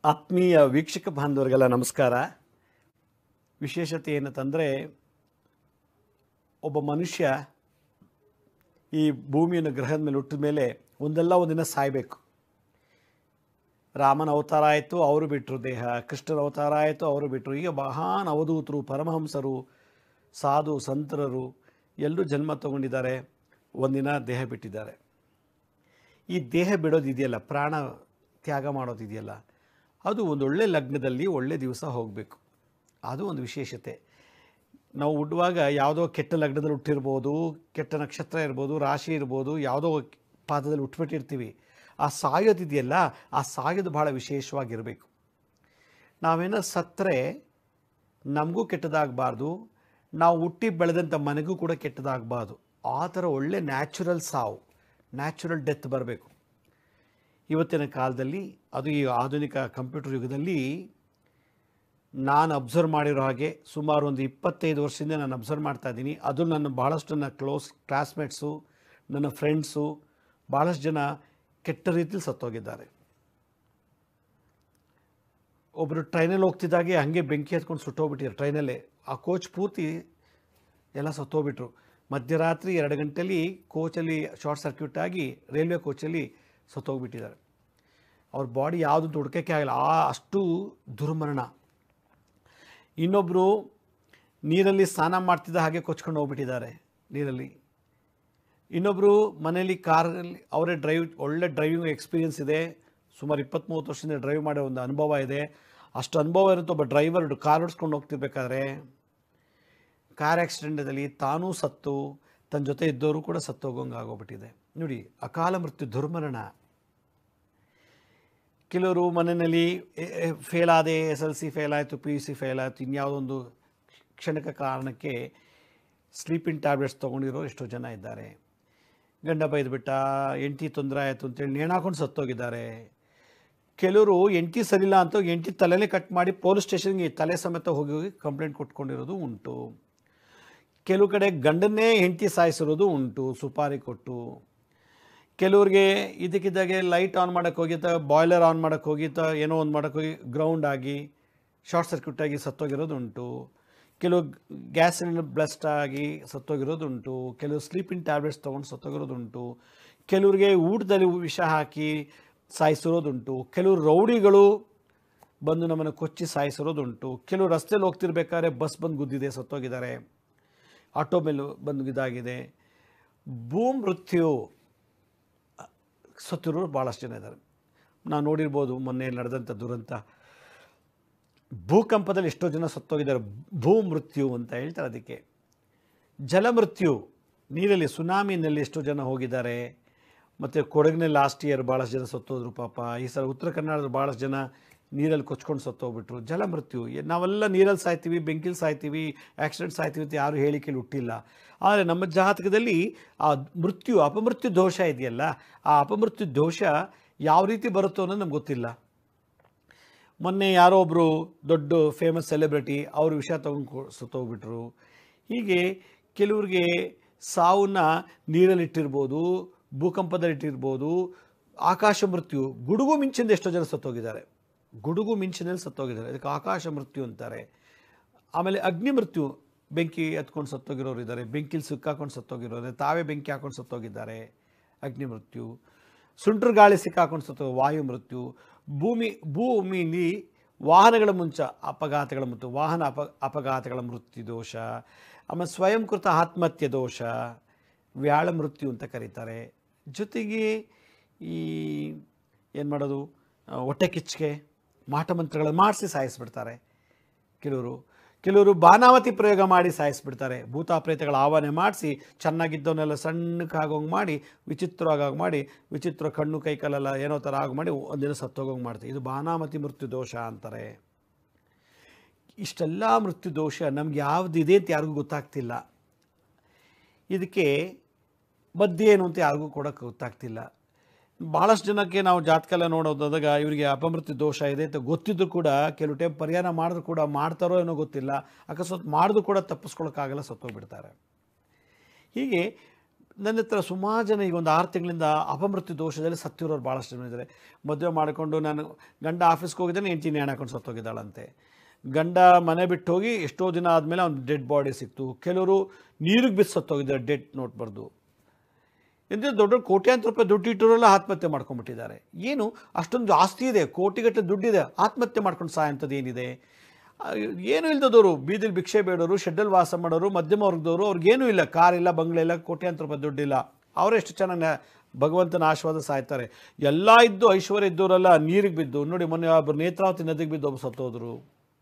ಆತ್ಮೀಯ ವೀಕ್ಷಕ ಬಾಂಧವರಿಗೆಲ್ಲ ನಮಸ್ಕಾರ ವಿಶೇಷತೆ ಏನಂತಂದರೆ ಒಬ್ಬ ಮನುಷ್ಯ ಈ ಭೂಮಿಯನ್ನು ಗ್ರಹದ ಮೇಲೆ ಹುಟ್ಟಿದ ಮೇಲೆ ಒಂದಲ್ಲ ಒಂದಿನ ಸಾಯಬೇಕು ರಾಮನ ಅವತಾರ ಆಯಿತು ಅವರು ಬಿಟ್ಟರು ದೇಹ ಕೃಷ್ಣನ ಅವತಾರ ಆಯಿತು ಅವರು ಬಿಟ್ಟರು ಈಗ ಮಹಾನ್ ಅವಧೂತರು ಪರಮಹಂಸರು ಸಾಧು ಸಂತರರು ಎಲ್ಲರೂ ಜನ್ಮ ತಗೊಂಡಿದ್ದಾರೆ ಒಂದಿನ ದೇಹ ಬಿಟ್ಟಿದ್ದಾರೆ ಈ ದೇಹ ಬಿಡೋದಿದೆಯಲ್ಲ ಪ್ರಾಣ ತ್ಯಾಗ ಮಾಡೋದಿದೆಯಲ್ಲ ಅದು ಒಂದು ಒಳ್ಳೆ ಲಗ್ನದಲ್ಲಿ ಒಳ್ಳೆ ದಿವಸ ಹೋಗಬೇಕು ಅದು ಒಂದು ವಿಶೇಷತೆ ನಾವು ಹುಟ್ಟುವಾಗ ಯಾವುದೋ ಕೆಟ್ಟ ಲಗ್ನದಲ್ಲಿ ಹುಟ್ಟಿರ್ಬೋದು ಕೆಟ್ಟ ನಕ್ಷತ್ರ ಇರ್ಬೋದು ರಾಶಿ ಇರ್ಬೋದು ಯಾವುದೋ ಪಾದದಲ್ಲಿ ಹುಟ್ಬಿಟ್ಟಿರ್ತೀವಿ ಆ ಸಾಯೋದಿದೆಯಲ್ಲ ಆ ಸಾಯೋದು ಭಾಳ ವಿಶೇಷವಾಗಿರಬೇಕು ನಾವೇನೋ ಸತ್ತರೆ ನಮಗೂ ಕೆಟ್ಟದಾಗಬಾರ್ದು ನಾವು ಹುಟ್ಟಿ ಬೆಳೆದಂಥ ಮನೆಗೂ ಕೂಡ ಕೆಟ್ಟದಾಗಬಾರ್ದು ಆ ಥರ ಒಳ್ಳೆ ನ್ಯಾಚುರಲ್ ಸಾವು ನ್ಯಾಚುರಲ್ ಡೆತ್ ಬರಬೇಕು ಇವತ್ತಿನ ಕಾಲದಲ್ಲಿ ಅದು ಈ ಆಧುನಿಕ ಕಂಪ್ಯೂಟರ್ ಯುಗದಲ್ಲಿ ನಾನು ಅಬ್ಸರ್ವ್ ಮಾಡಿರೋ ಹಾಗೆ ಸುಮಾರು ಒಂದು ಇಪ್ಪತ್ತೈದು ವರ್ಷದಿಂದ ನಾನು ಅಬ್ಸರ್ವ್ ಮಾಡ್ತಾ ಇದ್ದೀನಿ ಅದು ನನ್ನ ಭಾಳಷ್ಟು ನನ್ನ ಕ್ಲೋಸ್ ಕ್ಲಾಸ್ಮೇಟ್ಸು ನನ್ನ ಫ್ರೆಂಡ್ಸು ಭಾಳಷ್ಟು ಜನ ಕೆಟ್ಟ ರೀತಿಲಿ ಸತ್ತೋಗಿದ್ದಾರೆ ಒಬ್ಬರು ಟ್ರೈನಲ್ಲಿ ಹೋಗ್ತಿದ್ದಾಗೆ ಹಾಗೆ ಬೆಂಕಿ ಹತ್ಕೊಂಡು ಸುಟ್ಟೋಗ್ಬಿಟ್ಟಿದ್ದಾರೆ ಟ್ರೈನಲ್ಲೇ ಆ ಕೋಚ್ ಪೂರ್ತಿ ಎಲ್ಲ ಸತ್ತೋಗ್ಬಿಟ್ರು ಮಧ್ಯರಾತ್ರಿ ಎರಡು ಗಂಟೆಯಲ್ಲಿ ಕೋಚಲ್ಲಿ ಶಾರ್ಟ್ ಸರ್ಕ್ಯೂಟ್ ಆಗಿ ರೈಲ್ವೆ ಕೋಚಲ್ಲಿ ಸತ್ತೋಗ್ಬಿಟ್ಟಿದ್ದಾರೆ ಅವ್ರ ಬಾಡಿ ಯಾವುದು ಹುಡ್ಕೋಕ್ಕೆ ಆಗಿಲ್ಲ ಆ ಅಷ್ಟು ದುರ್ಮರಣ ಇನ್ನೊಬ್ಬರು ನೀರಲ್ಲಿ ಸ್ನಾನ ಮಾಡ್ತಿದ್ದ ಹಾಗೆ ಕೊಚ್ಕೊಂಡು ಹೋಗ್ಬಿಟ್ಟಿದ್ದಾರೆ ನೀರಲ್ಲಿ ಇನ್ನೊಬ್ಬರು ಮನೆಯಲ್ಲಿ ಕಾರಲ್ಲಿ ಅವರೇ ಡ್ರೈವ್ ಒಳ್ಳೆ ಡ್ರೈವಿಂಗ್ ಎಕ್ಸ್ಪೀರಿಯನ್ಸ್ ಇದೆ ಸುಮಾರು ಇಪ್ಪತ್ತ್ಮೂವತ್ತು ವರ್ಷದಿಂದ ಡ್ರೈವ್ ಮಾಡೋ ಒಂದು ಅನುಭವ ಇದೆ ಅಷ್ಟು ಅನುಭವ ಇರುತ್ತೆ ಒಬ್ಬ ಡ್ರೈವರ್ ಕಾರ್ ಓಡಿಸ್ಕೊಂಡು ಹೋಗ್ತಿರ್ಬೇಕಾದ್ರೆ ಕಾರ್ ಆಕ್ಸಿಡೆಂಟದಲ್ಲಿ ತಾನೂ ಸತ್ತು ತನ್ನ ಜೊತೆ ಇದ್ದವರು ಕೂಡ ಸತ್ತೋಗಂಗೆ ಆಗೋಗ್ಬಿಟ್ಟಿದೆ ನೋಡಿ ಅಕಾಲ ಮೃತ್ಯು ದುರ್ಮರಣ ಕೆಲವರು ಮನೆಯಲ್ಲಿ ಫೇಲ್ ಆದೆ ಎಸ್ ಎಲ್ ಸಿ ಫೇಲ್ ಆಯಿತು ಪಿ ಯು ಸಿ ಫೇಲ್ ಆಯಿತು ಇನ್ಯಾವುದೊಂದು ಕ್ಷಣಿಕ ಕಾರಣಕ್ಕೆ ಸ್ಲೀಪಿಂಗ್ ಟ್ಯಾಬ್ಲೆಟ್ಸ್ ತೊಗೊಂಡಿರೋ ಎಷ್ಟೋ ಜನ ಇದ್ದಾರೆ ಗಂಡ ಬೈದ್ಬಿಟ್ಟ ಎಂಟಿ ತೊಂದರೆ ಆಯಿತು ಅಂತೇಳಿ ನೇಣಾಕೊಂಡು ಸತ್ತೋಗಿದ್ದಾರೆ ಕೆಲವರು ಎಂಟಿ ಸರಿಲ್ಲ ಅಂತ ಎಂಟಿ ತಲೆನೇ ಕಟ್ ಮಾಡಿ ಪೊಲೀಸ್ ಸ್ಟೇಷನ್ಗೆ ತಲೆ ಸಮೇತ ಹೋಗಿ ಹೋಗಿ ಕಂಪ್ಲೇಂಟ್ ಕೊಟ್ಕೊಂಡಿರೋದು ಉಂಟು ಕೆಲವು ಕಡೆ ಗಂಡನ್ನೇ ಹೆಂಡತಿ ಸಾಯಿಸಿರೋದು ಉಂಟು ಸುಪಾರಿ ಕೊಟ್ಟು ಕೆಲವ್ರಿಗೆ ಇದಕ್ಕಿದ್ದಾಗೆ ಲೈಟ್ ಆನ್ ಮಾಡೋಕ್ಕೆ ಹೋಗಿತ್ತ ಬಾಯ್ಲರ್ ಆನ್ ಮಾಡೋಕ್ಕೆ ಹೋಗಿತ್ತ ಏನೋ ಒಂದು ಮಾಡೋಕ್ಕೆ ಹೋಗಿ ಗ್ರೌಂಡ್ ಆಗಿ ಶಾರ್ಟ್ ಸರ್ಕ್ಯೂಟ್ ಆಗಿ ಸತ್ತೋಗಿರೋದು ಉಂಟು ಕೆಲವು ಗ್ಯಾಸ್ ಸಿಲಿಂಡರ್ ಬ್ಲಸ್ಟ್ ಆಗಿ ಸತ್ತೋಗಿರೋದು ಉಂಟು ಕೆಲವು ಸ್ಲೀಪಿಂಗ್ ಟ್ಯಾಬ್ಲೆಟ್ಸ್ ತೊಗೊಂಡು ಸತ್ತೋಗಿರೋದುಂಟು ಕೆಲವ್ರಿಗೆ ಊಟದಲ್ಲಿ ವಿಷ ಹಾಕಿ ಸಾಯಿಸಿರೋದುಂಟು ಕೆಲವು ರೌಡಿಗಳು ಬಂದು ನಮ್ಮನ್ನು ಕೊಚ್ಚಿ ಸಾಯಿಸಿರೋದುಂಟು ಕೆಲವು ರಸ್ತೆಯಲ್ಲಿ ಹೋಗ್ತಿರ್ಬೇಕಾದ್ರೆ ಬಸ್ ಬಂದು ಗುದ್ದಿದೆ ಸತ್ತೋಗಿದ್ದಾರೆ ಆಟೋ ಮೇಲೆ ಬಂದು ಇದಾಗಿದೆ ಭೂ ಮೃತ್ಯು ಸತ್ತಿರೋರು ಭಾಳಷ್ಟು ಜನ ಇದ್ದಾರೆ ನಾವು ನೋಡಿರ್ಬೋದು ಮೊನ್ನೆ ನಡೆದಂಥ ದುರಂತ ಭೂಕಂಪದಲ್ಲಿ ಎಷ್ಟೋ ಜನ ಸತ್ತೋಗಿದ್ದಾರೆ ಭೂ ಮೃತ್ಯು ಅಂತ ಹೇಳ್ತಾರೆ ಅದಕ್ಕೆ ಜಲಮೃತ್ಯು ನೀರಲ್ಲಿ ಸುನಾಮಿನಲ್ಲಿ ಎಷ್ಟೋ ಜನ ಹೋಗಿದ್ದಾರೆ ಮತ್ತು ಕೊಡಗಿನಲ್ಲಿ ಲಾಸ್ಟ್ ಇಯರ್ ಭಾಳಷ್ಟು ಜನ ಸತ್ತೋದ್ರು ಪಾಪ ಈ ಸಲ ಉತ್ತರ ಕನ್ನಡದ ಭಾಳಷ್ಟು ಜನ ನೀರಲ್ಲಿ ಕೊಚ್ಕೊಂಡು ಸತ್ತೋಗ್ಬಿಟ್ರು ಜಲಮೃತ್ಯು ಎ- ನಾವೆಲ್ಲ ನೀರಲ್ಲಿ ಸಾಯ್ತೀವಿ ಬೆಂಕಿಲಿ ಸಾಯ್ತೀವಿ ಆಕ್ಸಿಡೆಂಟ್ ಸಾಯ್ತೀವಿ ಅಂತ ಯಾರು ಹೇಳಿಕೆಯಲ್ಲಿ ಹುಟ್ಟಿಲ್ಲ ಆದರೆ ನಮ್ಮ ಜಾತಕದಲ್ಲಿ ಆ ಮೃತ್ಯು ಅಪಮೃತ್ಯು ದೋಷ ಇದೆಯಲ್ಲ ಆ ಅಪಮೃತ್ಯು ದೋಷ ಯಾವ ರೀತಿ ಬರುತ್ತೋ ಅನ್ನೋದು ನಮ್ಗೆ ಗೊತ್ತಿಲ್ಲ ಮೊನ್ನೆ ಯಾರೋ ಒಬ್ಬರು ದೊಡ್ಡ ಫೇಮಸ್ ಸೆಲೆಬ್ರಿಟಿ ಅವ್ರ ವಿಷಯ ತಗೊಂಡು ಸತ್ತೋಗ್ಬಿಟ್ರು ಹೀಗೆ ಕೆಲವ್ರಿಗೆ ಸಾವನ್ನ ನೀರಲ್ಲಿಟ್ಟಿರ್ಬೋದು ಭೂಕಂಪದಲ್ಲಿಟ್ಟಿರ್ಬೋದು ಆಕಾಶ ಮೃತ್ಯು ಗುಡುಗು ಮಿಂಚಿಂದ ಎಷ್ಟೋ ಜನ ಸತ್ತೋಗಿದ್ದಾರೆ ಗುಡುಗು ಮಿಂಚಿನಲ್ಲಿ ಸತ್ತೋಗಿದ್ದಾರೆ ಅದಕ್ಕೆ ಆಕಾಶ ಮೃತ್ಯು ಅಂತಾರೆ ಆಮೇಲೆ ಅಗ್ನಿ ಮೃತ್ಯು ಬೆಂಕಿ ಹತ್ಕೊಂಡು ಸತ್ತೋಗಿರೋರು ಇದ್ದಾರೆ ಬೆಂಕಿಲಿ ಸಿಕ್ಕಾಕೊಂಡು ಸತ್ತೋಗಿರೋರು ತಾವೇ ಬೆಂಕಿ ಹಾಕೊಂಡು ಸತ್ತೋಗಿದ್ದಾರೆ ಅಗ್ನಿ ಮೃತ್ಯು ಸುಂಟ್ರ ಗಾಳಿ ಸಿಕ್ಕಾಕೊಂಡು ಸತ್ತೋ ವಾಯು ಮೃತ್ಯು ಭೂಮಿ ಭೂಮಿಲಿ ವಾಹನಗಳ ಮುಂಚ ಅಪಘಾತಗಳ ಮತ್ತು ವಾಹನ ಅಪ ಅಪಘಾತಗಳ ಮೃತ್ಯು ದೋಷ ಆಮೇಲೆ ಸ್ವಯಂಕೃತ ಆತ್ಮಹತ್ಯೆ ದೋಷ ವ್ಯಾಳ ಮೃತ್ಯು ಅಂತ ಕರೀತಾರೆ ಜೊತೆಗೆ ಈ ಏನು ಮಾಡೋದು ಆ, ಹೊಟ್ಟೆ ಕಿಚ್ಚಿಗೆ ಮಾಟಮಂತ್ರಗಳನ್ನು ಮಾಡಿಸಿ ಸಾಯಿಸ್ಬಿಡ್ತಾರೆ ಕೆಲವರು ಕೆಲವರು ಬಾನಾವತಿ ಪ್ರಯೋಗ ಮಾಡಿ ಸಾಯಿಸ್ಬಿಡ್ತಾರೆ ಭೂತಾಪ್ರೇತಗಳ ಆವಾಹನೆ ಮಾಡಿಸಿ ಚೆನ್ನಾಗಿದ್ದವನ್ನೆಲ್ಲ ಸಣ್ಣಕ್ಕಾಗೋಂಗೆ ಮಾಡಿ ವಿಚಿತ್ರವಾಗಿ ಮಾಡಿ ವಿಚಿತ್ರ ಕಣ್ಣು ಕೈ ಕಾಲೆಲ್ಲ ಏನೋ ಥರ ಆಗಿ ಮಾಡಿ ಒಂದಿನ ಸತ್ತೋಗೋಂಗೆ ಮಾಡ್ತಾರೆ ಇದು ಬಾನಾಮತಿ ಮೃತ್ಯು ದೋಷ ಅಂತಾರೆ ಇಷ್ಟೆಲ್ಲ ಮೃತ್ಯು ದೋಷ ನಮ್ಗೆ ಯಾವುದಿದೆ ಅಂತ ಯಾರಿಗೂ ಗೊತ್ತಾಗ್ತಿಲ್ಲ ಇದಕ್ಕೆ ಮದ್ದೇನು ಅಂತ ಯಾರಿಗೂ ಕೊಡೋಕ್ಕೆ ಗೊತ್ತಾಗ್ತಿಲ್ಲ ಭಾಳಷ್ಟು ಜನಕ್ಕೆ ನಾವು ಜಾತಕೆಲ್ಲ ನೋಡೋದಾದಾಗ ಇವರಿಗೆ ಅಪಮೃತ್ಯು ದೋಷ ಇದೆ ಅಂತ ಗೊತ್ತಿದ್ದು ಕೂಡ ಕೆಲವು ಟೈಮ್ ಪರಿಹಾರ ಮಾಡಿದ್ರು ಕೂಡ ಮಾಡ್ತಾರೋ ಏನೋ ಗೊತ್ತಿಲ್ಲ ಅಕಸ್ಮಾತ್ ಮಾಡಿದ್ರು ಕೂಡ ತಪ್ಪಿಸ್ಕೊಳಕ್ಕಾಗಲ್ಲ ಸತ್ತೋಗ್ಬಿಡ್ತಾರೆ ಹೀಗೆ ನನ್ನ ಹತ್ರ ಸುಮಾರು ಜನ ಈಗ ಒಂದು ಆರು ತಿಂಗಳಿಂದ ಅಪಮೃತ್ಯು ದೋಷದಲ್ಲಿ ಸತ್ತಿರೋರು ಭಾಳಷ್ಟು ಜನ ಇದ್ದಾರೆ ಮದುವೆ ಮಾಡಿಕೊಂಡು ನಾನು ಗಂಡ ಆಫೀಸ್ಗೆ ಹೋಗಿದ್ದಾನೆ ಹೆಂಡತಿ ನೇಣು ಹಾಕೊಂಡು ಸತ್ತೋಗಿದ್ದಾಳಂತೆ ಗಂಡ ಮನೆ ಬಿಟ್ಟು ಹೋಗಿ ಎಷ್ಟೋ ದಿನ ಆದಮೇಲೆ ಅವ್ನು ಡೆಡ್ ಬಾಡಿ ಸಿಕ್ತು ಕೆಲವರು ನೀರಿಗೆ ಬಿದ್ದು ಸತ್ತೋಗಿದ್ದಾರೆ ಡೆಡ್ ನೋಟ್ ಬರೆದು ಎಂದರೆ ದೊಡ್ಡ ದೊಡ್ಡ ಕೋಟ್ಯಾಂತರ ರೂಪಾಯಿ ದುಡ್ಡು ಇಟ್ಟವರೆಲ್ಲ ಆತ್ಮಹತ್ಯೆ ಮಾಡ್ಕೊಂಡ್ಬಿಟ್ಟಿದ್ದಾರೆ ಏನು ಅಷ್ಟೊಂದು ಆಸ್ತಿ ಇದೆ ಕೋಟಿಗಟ್ಟಲೆ ದುಡ್ಡಿದೆ ಆತ್ಮಹತ್ಯೆ ಮಾಡ್ಕೊಂಡು ಸಾಯಂಥದ್ದು ಏನಿದೆ ಆ, ಏನೂ ಇಲ್ದದವರು ಬೀದಿಲಿ ಭಿಕ್ಷೆ ಬೇಡೋರು ಶೆಡ್ಡಲ್ಲಿ ವಾಸ ಮಾಡೋರು ಮಧ್ಯಮ ವರ್ಗದವರು ಅವ್ರಿಗೇನೂ ಇಲ್ಲ ಕಾರ್ ಇಲ್ಲ ಬಂಗ್ಲೆ ಇಲ್ಲ ಕೋಟ್ಯಾಂತರ ರೂಪಾಯಿ ದುಡ್ಡಿಲ್ಲ ಅವರೆಷ್ಟು ಚೆನ್ನಾಗಿ ಭಗವಂತನ ಆಶೀರ್ವಾದ ಸಾಯ್ತಾರೆ ಎಲ್ಲ ಇದ್ದು ಐಶ್ವರ್ಯ ಇದ್ದವರೆಲ್ಲ ನೀರಿಗೆ ಬಿದ್ದು ನೋಡಿ ಮೊನ್ನೆ ಒಬ್ಬರು ನೇತ್ರಾವತಿ ನದಿಗೆ ಬಿದ್ದು ಒಬ್ಬ ಸತ್ತೋದ್ರು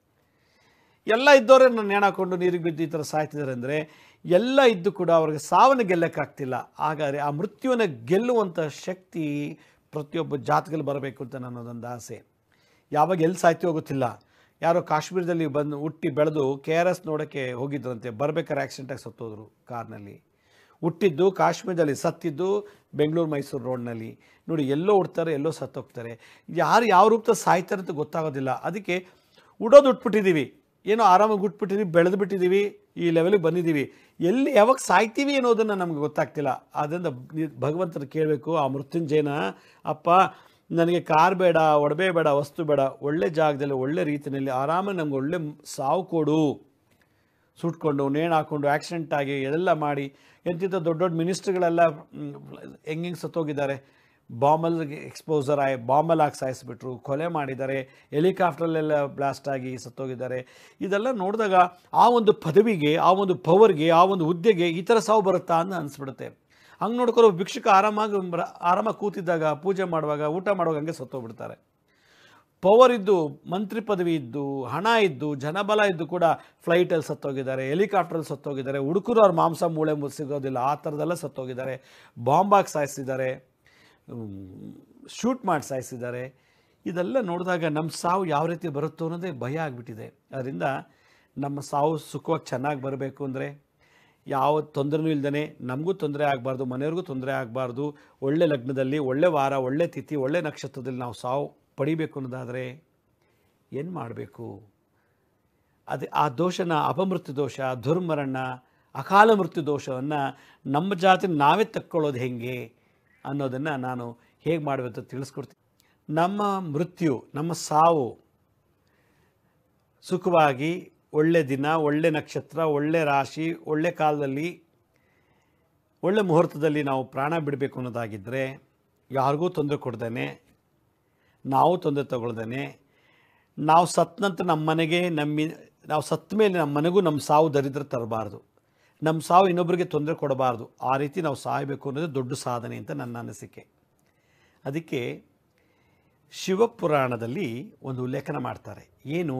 ಎಲ್ಲ ಇದ್ದವರೇ ನಾನು ನೇಣು ಹಾಕೊಂಡು ನೀರಿಗೆ ಬಿದ್ದು ಈ ಥರ ಸಾಯ್ತಿದ್ದಾರೆ ಅಂದರೆ ಎಲ್ಲ ಇದ್ದು ಕೂಡ ಅವ್ರಿಗೆ ಸಾವನ್ನು ಗೆಲ್ಲಕ್ಕಾಗ್ತಿಲ್ಲ ಹಾಗಾದರೆ ಆ ಮೃತ್ಯುವನ್ನು ಗೆಲ್ಲುವಂಥ ಶಕ್ತಿ ಪ್ರತಿಯೊಬ್ಬ ಜಾತಕಲ್ಲಿ ಬರಬೇಕು ಅಂತ ನನ್ನದೊಂದು ಆಸೆ ಯಾವಾಗ ಎಲ್ಲಿ ಸಾಯ್ತೀವೋ ಗೊತ್ತಿಲ್ಲ ಯಾರೋ ಕಾಶ್ಮೀರದಲ್ಲಿ ಬಂದು ಹುಟ್ಟಿ ಬೆಳೆದು ಕೆ ಆರ್ ಎಸ್ ನೋಡೋಕ್ಕೆ ಹೋಗಿದ್ರಂತೆ ಬರ್ಬೇಕಾದ್ರೆ ಆಕ್ಸಿಡೆಂಟಾಗಿ ಸತ್ತೋದ್ರು ಕಾರ್ನಲ್ಲಿ ಹುಟ್ಟಿದ್ದು ಕಾಶ್ಮೀರದಲ್ಲಿ ಸತ್ತಿದ್ದು ಬೆಂಗಳೂರು ಮೈಸೂರು ರೋಡ್ನಲ್ಲಿ ನೋಡಿ ಎಲ್ಲೋ ಹುಡ್ತಾರೆ ಎಲ್ಲೋ ಸತ್ತೋಗ್ತಾರೆ ಯಾರು ಯಾವ ರೂಪದಲ್ಲಿ ಸಾಯ್ತಾರೆ ಅಂತ ಗೊತ್ತಾಗೋದಿಲ್ಲ ಅದಕ್ಕೆ ಉಡೋದು ಉಟ್ಬಿಟ್ಟಿದ್ದೀವಿ ಏನೋ ಆರಾಮಾಗಿ ಉಟ್ಬಿಟ್ಟಿದ್ದೀವಿ ಬೆಳೆದು ಬಿಟ್ಟಿದ್ದೀವಿ ಈ ಲೆವೆಲಿಗೆ ಬಂದಿದ್ದೀವಿ ಎಲ್ಲಿ ಯಾವಾಗ ಸಾಯ್ತೀವಿ ಅನ್ನೋದನ್ನು ನಮ್ಗೆ ಗೊತ್ತಾಗ್ತಿಲ್ಲ ಆದ್ದರಿಂದ ನಿ- ಭಗವಂತನ ಕೇಳಬೇಕು ಆ ಮೃತ್ಯುಂಜಯನ ಅಪ್ಪ ನನಗೆ ಕಾರ್ ಬೇಡ ಒಡವೆ ಬೇಡ ವಸ್ತು ಬೇಡ ಒಳ್ಳೆ ಜಾಗದಲ್ಲಿ ಒಳ್ಳೆ ರೀತಿಯಲ್ಲಿ ಆರಾಮಾಗಿ ನಮ್ಗೆ ಒಳ್ಳೆ ಸಾವು ಕೊಡು ಸುಟ್ಕೊಂಡು ನೇಣು ಹಾಕ್ಕೊಂಡು ಆಕ್ಸಿಡೆಂಟ್ ಆಗಿ ಎಲ್ಲ ಮಾಡಿ ಎಂತಿಂಥ ದೊಡ್ಡ ದೊಡ್ಡ ಮಿನಿಸ್ಟ್ರುಗಳೆಲ್ಲ ಹೆಂಗೆ ಹೆಂಗೆ ಸತ್ತೋಗಿದ್ದಾರೆ ಬಾಂಬಲ್ಲಿ ಎಕ್ಸ್ಪೋಸರ್ ಆಗಿ ಬಾಂಬಲ್ಲಿ ಹಾಕಿ ಸಾಯಿಸಿಬಿಟ್ರು ಕೊಲೆ ಮಾಡಿದ್ದಾರೆ ಹೆಲಿಕಾಪ್ಟ್ರಲ್ಲೆಲ್ಲ ಬ್ಲಾಸ್ಟ್ ಆಗಿ ಸತ್ತೋಗಿದ್ದಾರೆ ಇದೆಲ್ಲ ನೋಡಿದಾಗ ಆ ಒಂದು ಪದವಿಗೆ ಆ ಒಂದು ಪವರ್ಗೆ ಆ ಒಂದು ಹುದ್ದೆಗೆ ಈ ಥರ ಸಾವು ಬರುತ್ತಾ ಅಂತ ಅನಿಸ್ಬಿಡುತ್ತೆ ಹಂಗೆ ನೋಡ್ಕೊಳ್ಳೋ ಭಿಕ್ಷುಕ ಆರಾಮಾಗಿ ರ- ಆರಾಮಾಗಿ ಕೂತಿದ್ದಾಗ ಪೂಜೆ ಮಾಡುವಾಗ ಊಟ ಮಾಡುವಾಗ ಹಂಗೆ ಸತ್ತೋಗ್ಬಿಡ್ತಾರೆ ಪವರ್ ಇದ್ದು ಮಂತ್ರಿ ಪದವಿ ಇದ್ದು ಹಣ ಇದ್ದು ಜನಬಲ ಇದ್ದು ಕೂಡ ಫ್ಲೈಟಲ್ಲಿ ಸತ್ತೋಗಿದ್ದಾರೆ ಹೆಲಿಕಾಪ್ಟ್ರಲ್ಲಿ ಸತ್ತೋಗಿದ್ದಾರೆ ಹುಡುಕರು ಅವ್ರ ಮಾಂಸ ಮೂಳೆ ಮು- ಸಿಗೋದಿಲ್ಲ ಆ ಥರದೆಲ್ಲ ಸತ್ತೋಗಿದ್ದಾರೆ ಬಾಂಬಾಗಿ ಸಾಯಿಸಿದ್ದಾರೆ ಶೂಟ್ ಮಾಡಿ ಸಾಯಿಸಿದ್ದಾರೆ ಇದೆಲ್ಲ ನೋಡಿದಾಗ ನಮ್ಮ ಸಾವು ಯಾವ ರೀತಿ ಬರುತ್ತೋ ಅನ್ನೋದೇ ಭಯ ಆಗಿಬಿಟ್ಟಿದೆ ಅದರಿಂದ ನಮ್ಮ ಸಾವು ಸುಖವಾಗಿ ಚೆನ್ನಾಗಿ ಬರಬೇಕು ಅಂದರೆ ಯಾವ ತೊಂದರೆನೂ ಇಲ್ದೇ ನಮಗೂ ತೊಂದರೆ ಆಗಬಾರ್ದು ಮನೆಯವ್ರಿಗೂ ತೊಂದರೆ ಆಗಬಾರ್ದು ಒಳ್ಳೆ ಲಗ್ನದಲ್ಲಿ ಒಳ್ಳೆ ವಾರ ಒಳ್ಳೆ ತಿಥಿ ಒಳ್ಳೆ ನಕ್ಷತ್ರದಲ್ಲಿ ನಾವು ಸಾವು ಪಡಿಬೇಕು ಅನ್ನೋದಾದರೆ ಏನು ಮಾಡಬೇಕು ಅದೇ ಆ ದೋಷನ ಅಪಮೃತ್ಯು ದೋಷ ದುರ್ಮರಣ ಅಕಾಲ ಮೃತ್ಯು ದೋಷವನ್ನು ನಮ್ಮ ಜಾತಿ ನಾವೇ ತಕ್ಕೊಳ್ಳೋದು ಹೆಂಗೆ ಅನ್ನೋದನ್ನು ನಾನು ಹೇಗೆ ಮಾಡಬೇಕು ಅಂತ ತಿಳಿಸ್ಕೊಡ್ತೀನಿ ನಮ್ಮ ಮೃತ್ಯು ನಮ್ಮ ಸಾವು ಸುಖವಾಗಿ ಒಳ್ಳೆ ದಿನ ಒಳ್ಳೆ ನಕ್ಷತ್ರ ಒಳ್ಳೆ ರಾಶಿ ಒಳ್ಳೆ ಕಾಲದಲ್ಲಿ ಒಳ್ಳೆ ಮುಹೂರ್ತದಲ್ಲಿ ನಾವು ಪ್ರಾಣ ಬಿಡಬೇಕು ಅನ್ನೋದಾಗಿದ್ದರೆ ಯಾರಿಗೂ ತೊಂದರೆ ಕೊಡ್ದೇನೆ ನಾವು ತೊಂದರೆ ತಗೊಳ್ದೇನೆ ನಾವು ಸತ್ತ ನಂತರ ನಮ್ಮ ಮನೆಗೆ ನಮ್ಮಿ ನಾವು ಸತ್ತ ಮೇಲೆ ನಮ್ಮ ಮನೆಗೂ ನಮ್ಮ ಸಾವು ದರಿದ್ರ ತರಬಾರ್ದು ನಮ್ಮ ಸಾವು ಇನ್ನೊಬ್ಬರಿಗೆ ತೊಂದರೆ ಕೊಡಬಾರ್ದು ಆ ರೀತಿ ನಾವು ಸಾಯಬೇಕು ಅನ್ನೋದು ದೊಡ್ಡ ಸಾಧನೆ ಅಂತ ನನ್ನ ಅನಿಸಿಕೆ ಅದಕ್ಕೆ ಶಿವಪುರಾಣದಲ್ಲಿ ಒಂದು ಉಲ್ಲೇಖನ ಮಾಡ್ತಾರೆ ಏನು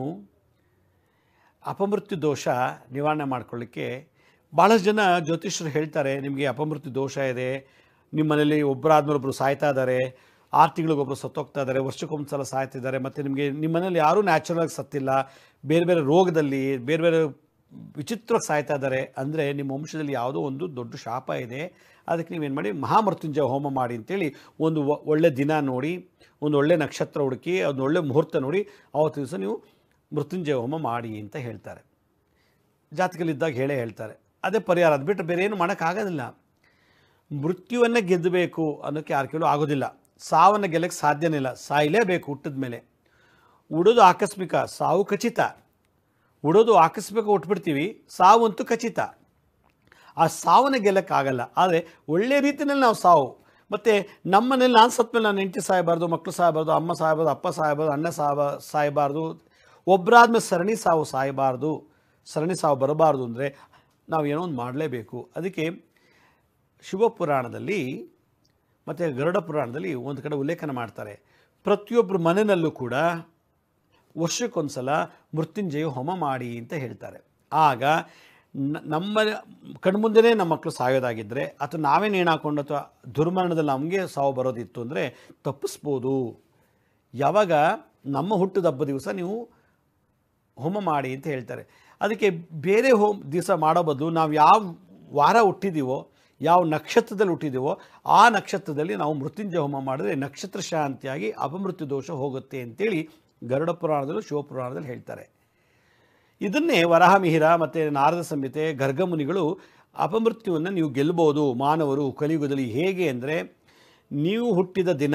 ಅಪಮೃತ್ಯು ದೋಷ ನಿವಾರಣೆ ಮಾಡ್ಕೊಳ್ಳಿಕ್ಕೆ ಭಾಳಷ್ಟು ಜನ ಜ್ಯೋತಿಷ್ಯರು ಹೇಳ್ತಾರೆ ನಿಮಗೆ ಅಪಮೃತ್ಯು ದೋಷ ಇದೆ ನಿಮ್ಮ ಮನೇಲಿ ಒಬ್ಬರಾದ್ಮೇಲೆ ಒಬ್ಬರು ಸಾಯ್ತಾ ಇದ್ದಾರೆ ಆರು ತಿಂಗಳಿಗೊಬ್ಬರು ಸತ್ತೋಗ್ತಾ ಇದ್ದಾರೆ ವರ್ಷಕ್ಕೊಂದು ಸಲ ಸಾಯ್ತಿದ್ದಾರೆ ಮತ್ತು ನಿಮಗೆ ನಿಮ್ಮ ಮನೇಲಿ ಯಾರೂ ನ್ಯಾಚುರಲಾಗಿ ಸತ್ತಿಲ್ಲ ಬೇರೆ ಬೇರೆ ರೋಗದಲ್ಲಿ ಬೇರೆ ಬೇರೆ ವಿಚಿತ್ರವಾಗಿ ಸಾಯ್ತಾ ಇದ್ದಾರೆ ಅಂದರೆ ನಿಮ್ಮ ವಂಶದಲ್ಲಿ ಯಾವುದೋ ಒಂದು ದೊಡ್ಡ ಶಾಪ ಇದೆ ಅದಕ್ಕೆ ನೀವೇನು ಮಾಡಿ ಮಹಾಮೃತ್ಯುಂಜಯ ಹೋಮ ಮಾಡಿ ಅಂತೇಳಿ ಒಂದು ಒ- ಒಳ್ಳೆ ದಿನ ನೋಡಿ ಒಂದು ಒಳ್ಳೆ ನಕ್ಷತ್ರ ಹುಡುಕಿ ಒಂದು ಒಳ್ಳೆ ಮುಹೂರ್ತ ನೋಡಿ ಆವತ್ತು ದಿವಸ ನೀವು ಮೃತ್ಯುಂಜಯ ಹೋಮ ಮಾಡಿ ಅಂತ ಹೇಳ್ತಾರೆ ಜಾತಕಲ್ಲಿದ್ದಾಗ ಹೇಳೇ ಹೇಳ್ತಾರೆ ಅದೇ ಪರಿಹಾರ ಅದು ಬಿಟ್ಟರೆ ಬೇರೆ ಏನು ಮಾಡೋಕ್ಕಾಗೋದಿಲ್ಲ ಮೃತ್ಯುವನ್ನೇ ಗೆದ್ದಬೇಕು ಅನ್ನೋಕ್ಕೆ ಯಾರ ಕೇಳೋ ಆಗೋದಿಲ್ಲ ಸಾವನ್ನು ಗೆಲ್ಲಕ್ಕೆ ಸಾಧ್ಯನೇ ಇಲ್ಲ ಸಾಯಲೇಬೇಕು ಹುಟ್ಟಿದ ಮೇಲೆ ಉಡೋದು ಆಕಸ್ಮಿಕ ಸಾವು ಖಚಿತ ಉಡೋದು ಆಕಸ್ಮಿಕ ಉಟ್ಬಿಡ್ತೀವಿ ಸಾವಂತೂ ಖಚಿತ ಆ ಸಾವನ್ನ ಗೆಲ್ಲಕ್ಕಾಗಲ್ಲ ಆದರೆ ಒಳ್ಳೆ ರೀತಿಯಲ್ಲಿ ನಾವು ಸಾವು ಮತ್ತು ನಮ್ಮ ಮನೇಲಿ ನಾನು ಸತ್ತ ಮೇಲೆ ನಾನು ಹೆಂಡತಿ ಸಾಯಬಾರ್ದು ಮಕ್ಕಳು ಸಾಯಬಾರ್ದು ಅಮ್ಮ ಸಾಯಬಾರ್ದು ಅಪ್ಪ ಸಾಯಬಾರ್ದು ಅಣ್ಣ ಸಾಯಬ ಸಾಯಬಾರ್ದು ಒಬ್ಬರಾದ್ಮೇಲೆ ಸರಣಿ ಸಾವು ಸಾಯಬಾರ್ದು ಸರಣಿ ಸಾವು ಬರಬಾರ್ದು ಅಂದರೆ ನಾವು ಏನೋ ಒಂದು ಮಾಡಲೇಬೇಕು ಅದಕ್ಕೆ ಶಿವಪುರಾಣದಲ್ಲಿ ಮತ್ತು ಗರುಡ ಪುರಾಣದಲ್ಲಿ ಒಂದು ಕಡೆ ಉಲ್ಲೇಖನ ಮಾಡ್ತಾರೆ ಪ್ರತಿಯೊಬ್ಬರ ಮನೆಯಲ್ಲೂ ಕೂಡ ವರ್ಷಕ್ಕೊಂದು ಸಲ ಮೃತ್ಯುಂಜಯ ಹೋಮ ಮಾಡಿ ಅಂತ ಹೇಳ್ತಾರೆ ಆಗ ನ- ನಮ್ಮ ಕಣ್ಮುಂದೆನೇ ನಮ್ಮ ಮಕ್ಕಳು ಸಾಯೋದಾಗಿದ್ದರೆ ಅಥವಾ ನಾವೇ ನೇಣು ಹಾಕೊಂಡು ಅಥವಾ ದುರ್ಮರಣದಲ್ಲಿ ನಮಗೆ ಸಾವು ಬರೋದಿತ್ತು ಅಂದರೆ ತಪ್ಪಿಸ್ಬೋದು ಯಾವಾಗ ನಮ್ಮ ಹುಟ್ಟಿದ ಹಬ್ಬ ದಿವಸ ನೀವು ಹೋಮ ಮಾಡಿ ಅಂತ ಹೇಳ್ತಾರೆ ಅದಕ್ಕೆ ಬೇರೆ ಹೋಮ್ ದಿವಸ ಮಾಡೋ ಬದಲು ನಾವು ಯಾವ ವಾರ ಹುಟ್ಟಿದ್ದೀವೋ ಯಾವ ನಕ್ಷತ್ರದಲ್ಲಿ ಹುಟ್ಟಿದ್ದೀವೋ ಆ ನಕ್ಷತ್ರದಲ್ಲಿ ನಾವು ಮೃತ್ಯುಂಜಯ ಹೋಮ ಮಾಡಿದ್ರೆ ನಕ್ಷತ್ರ ಶಾಂತಿಯಾಗಿ ಅಪಮೃತ್ಯು ದೋಷ ಹೋಗುತ್ತೆ ಅಂತೇಳಿ ಗರುಡ ಪುರಾಣದಲ್ಲೂ ಶಿವಪುರಾಣದಲ್ಲಿ ಹೇಳ್ತಾರೆ ಇದನ್ನೇ ವರಾಹಮಿಹಿರ ಮತ್ತು ನಾರದ ಸಂಹಿತೆ ಗರ್ಗಮುನಿಗಳು ಅಪಮೃತ್ಯುವನ್ನು ನೀವು ಗೆಲ್ಲಬಹುದು ಮಾನವರು ಕಲಿಯುಗದಲ್ಲಿ ಹೇಗೆ ಅಂದರೆ ನೀವು ಹುಟ್ಟಿದ ದಿನ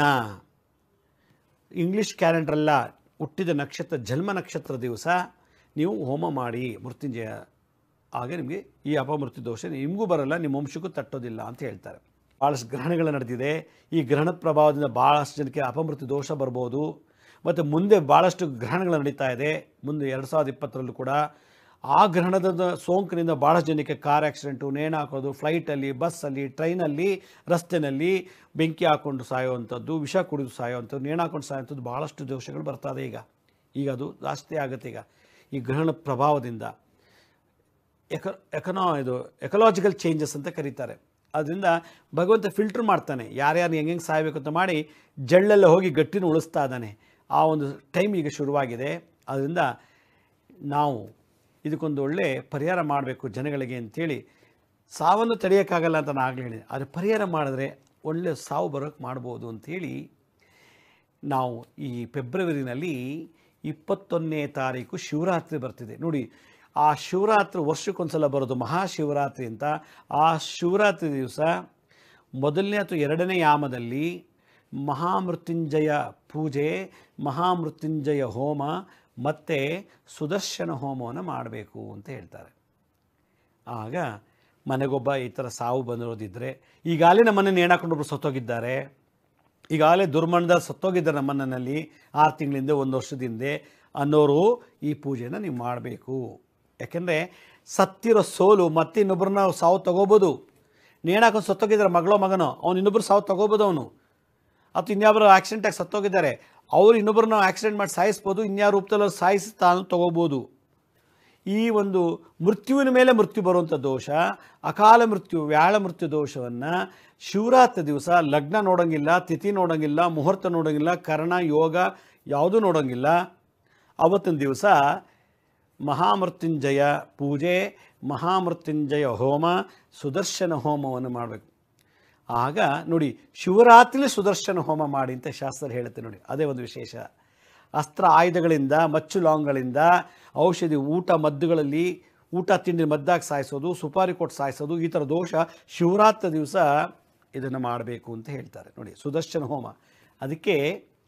ಇಂಗ್ಲೀಷ್ ಕ್ಯಾಲೆಂಡ್ರಲ್ಲ ಹುಟ್ಟಿದ ನಕ್ಷತ್ರ ಜನ್ಮ ನಕ್ಷತ್ರ ದಿವಸ ನೀವು ಹೋಮ ಮಾಡಿ ಮೃತ್ಯುಂಜಯ ಆಗ ನಿಮಗೆ ಈ ಅಪಮೃತ್ಯು ದೋಷ ನಿಮಗೂ ಬರಲ್ಲ ನಿಮ್ಮ ವಂಶಕ್ಕೂ ತಟ್ಟೋದಿಲ್ಲ ಅಂತ ಹೇಳ್ತಾರೆ ಭಾಳಷ್ಟು ಗ್ರಹಣಗಳು ನಡೆದಿದೆ ಈ ಗ್ರಹಣದ ಪ್ರಭಾವದಿಂದ ಭಾಳಷ್ಟು ಜನಕ್ಕೆ ಅಪಮೃತ್ಯು ದೋಷ ಬರ್ಬೋದು ಮತ್ತು ಮುಂದೆ ಭಾಳಷ್ಟು ಗ್ರಹಣಗಳು ನಡೀತಾ ಇದೆ ಮುಂದೆ ಎರಡು ಸಾವಿರದ ಇಪ್ಪತ್ತರಲ್ಲೂ ಕೂಡ ಆ ಗ್ರಹಣದ ಸೋಂಕಿನಿಂದ ಭಾಳಷ್ಟು ಜನಕ್ಕೆ ಕಾರ್ ಆಕ್ಸಿಡೆಂಟು ನೇಣು ಹಾಕೋದು ಫ್ಲೈಟಲ್ಲಿ ಬಸ್ಸಲ್ಲಿ ಟ್ರೈನಲ್ಲಿ ರಸ್ತೆಯಲ್ಲಿ ಬೆಂಕಿ ಹಾಕ್ಕೊಂಡು ಸಾಯುವಂಥದ್ದು ವಿಷ ಕುಡಿದು ಸಾಯುವಂಥದ್ದು ನೇಣು ಹಾಕೊಂಡು ಸಾಯುವಂಥದ್ದು ಭಾಳಷ್ಟು ದೋಷಗಳು ಬರ್ತದೆ ಈಗ ಈಗ ಅದು ಜಾಸ್ತಿ ಆಗುತ್ತೆ ಈಗ ಈ ಗ್ರಹಣ ಪ್ರಭಾವದಿಂದ ಎಕ ಎಕನೋ ಇದು ಎಕಲಾಜಿಕಲ್ ಚೇಂಜಸ್ ಅಂತ ಕರೀತಾರೆ ಅದರಿಂದ ಭಗವಂತ ಫಿಲ್ಟರ್ ಮಾಡ್ತಾನೆ ಯಾರ್ಯಾರು ಹೆಂಗೆ ಸಾಯಬೇಕು ಅಂತ ಮಾಡಿ ಜಳ್ಳೆಲ್ಲ ಹೋಗಿ ಗಟ್ಟಿನ ಉಳಿಸ್ತಾ ಇದ್ದಾನೆ ಆ ಒಂದು ಟೈಮ್ ಈಗ ಶುರುವಾಗಿದೆ ಅದರಿಂದ ನಾವು ಇದಕ್ಕೊಂದು ಒಳ್ಳೆ ಪರಿಹಾರ ಮಾಡಬೇಕು ಜನಗಳಿಗೆ ಅಂಥೇಳಿ ಸಾವನ್ನು ತಡೆಯೋಕ್ಕಾಗಲ್ಲ ಅಂತ ನಾನು ಆಗಲೇ ಹೇಳಿದೆ ಆದರೆ ಪರಿಹಾರ ಮಾಡಿದ್ರೆ ಒಳ್ಳೆ ಸಾವು ಬರೋಕ್ಕೆ ಮಾಡ್ಬೋದು ಅಂಥೇಳಿ ನಾವು ಈ ಫೆಬ್ರವರಿನಲ್ಲಿ ಇಪ್ಪತ್ತೊಂದನೇ ತಾರೀಕು ಶಿವರಾತ್ರಿ ಬರ್ತಿದೆ ನೋಡಿ ಆ ಶಿವರಾತ್ರಿ ವರ್ಷಕ್ಕೊಂದ್ಸಲ ಬರೋದು ಮಹಾಶಿವರಾತ್ರಿ ಅಂತ ಆ ಶಿವರಾತ್ರಿ ದಿವಸ ಮೊದಲನೇ ಅಥವಾ ಎರಡನೇ ಯಾಮದಲ್ಲಿ ಮಹಾಮೃತ್ಯುಂಜಯ ಪೂಜೆ ಮಹಾಮೃತ್ಯುಂಜಯ ಹೋಮ ಮತ್ತು ಸುದರ್ಶನ ಹೋಮವನ್ನು ಮಾಡಬೇಕು ಅಂತ ಹೇಳ್ತಾರೆ ಆಗ ಮನೆಗೊಬ್ಬ ಈ ಥರ ಸಾವು ಬಂದಿರೋದಿದ್ದರೆ ಈಗಾಗಲೇ ನಮ್ಮನ್ನು ನೇಣಾಕೊಂಡೊಬ್ರು ಸತ್ತೋಗಿದ್ದಾರೆ ಈಗಾಗಲೇ ದುರ್ಮರಣದ ಸತ್ತೋಗಿದ್ದಾರೆ ನಮ್ಮನ್ನಲ್ಲಿ ಆರು ತಿಂಗಳಿಂದ ಒಂದು ವರ್ಷದಿಂದ ಅನ್ನೋರು ಈ ಪೂಜೆನ ನೀವು ಮಾಡಬೇಕು ಯಾಕೆಂದರೆ ಸತ್ತಿರೋ ಸೋಲು ಮತ್ತೆ ಇನ್ನೊಬ್ಬರನ್ನ ಸಾವು ತಗೋಬೋದು ನೇಣಾಕೊಂಡು ಸತ್ತೋಗಿದ್ದಾರೆ ಮಗಳೋ ಮಗನೋ ಅವ್ನು ಇನ್ನೊಬ್ಬರು ಸಾವು ತಗೋಬೋದು ಅವನು ಅಥವಾ ಇನ್ಯಾರು ಆಕ್ಸಿಡೆಂಟಾಗಿ ಸತ್ತೋಗಿದ್ದಾರೆ ಅವ್ರು ಇನ್ನೊಬ್ಬರನ್ನ ಆಕ್ಸಿಡೆಂಟ್ ಮಾಡಿ ಸಾಯಿಸ್ಬೋದು ಇನ್ಯಾವ ರೂಪದಲ್ಲಿ ಸಾಯಿಸಿ ತಾನು ತಗೋಬೋದು ಈ ಒಂದು ಮೃತ್ಯುವಿನ ಮೇಲೆ ಮೃತ್ಯು ಬರುವಂಥ ದೋಷ ಅಕಾಲ ಮೃತ್ಯು ವ್ಯಾಳ ಮೃತ್ಯು ದೋಷವನ್ನು ಶಿವರಾತ್ರಿ ದಿವಸ ಲಗ್ನ ನೋಡೋಂಗಿಲ್ಲ ತಿಥಿ ನೋಡೋಂಗಿಲ್ಲ ಮುಹೂರ್ತ ನೋಡೋಂಗಿಲ್ಲ ಕರ್ಣ ಯೋಗ ಯಾವುದೂ ನೋಡೋಂಗಿಲ್ಲ ಅವತ್ತಿನ ದಿವಸ ಮಹಾಮೃತ್ಯುಂಜಯ ಪೂಜೆ ಮಹಾಮೃತ್ಯುಂಜಯ ಹೋಮ ಸುದರ್ಶನ ಹೋಮವನ್ನು ಮಾಡಬೇಕು ಆಗ ನೋಡಿ ಶಿವರಾತ್ರಿ ಸುದರ್ಶನ ಹೋಮ ಮಾಡಿ ಅಂತ ಶಾಸ್ತ್ರ ಹೇಳುತ್ತೆ ನೋಡಿ ಅದೇ ಒಂದು ವಿಶೇಷ ಅಸ್ತ್ರ ಆಯುಧಗಳಿಂದ ಮಚ್ಚು ಲಾಂಗ್ಗಳಿಂದ ಔಷಧಿ ಊಟ ಮದ್ದುಗಳಲ್ಲಿ ಊಟ ತಿಂಡಿ ಮದ್ದಾಗಿ ಸಾಯಿಸೋದು ಸುಪಾರಿ ಕೊಟ್ಟು ಸಾಯಿಸೋದು ಈ ಥರ ದೋಷ ಶಿವರಾತ್ರಿ ದಿವಸ ಇದನ್ನು ಮಾಡಬೇಕು ಅಂತ ಹೇಳ್ತಾರೆ ನೋಡಿ ಸುದರ್ಶನ ಹೋಮ ಅದಕ್ಕೆ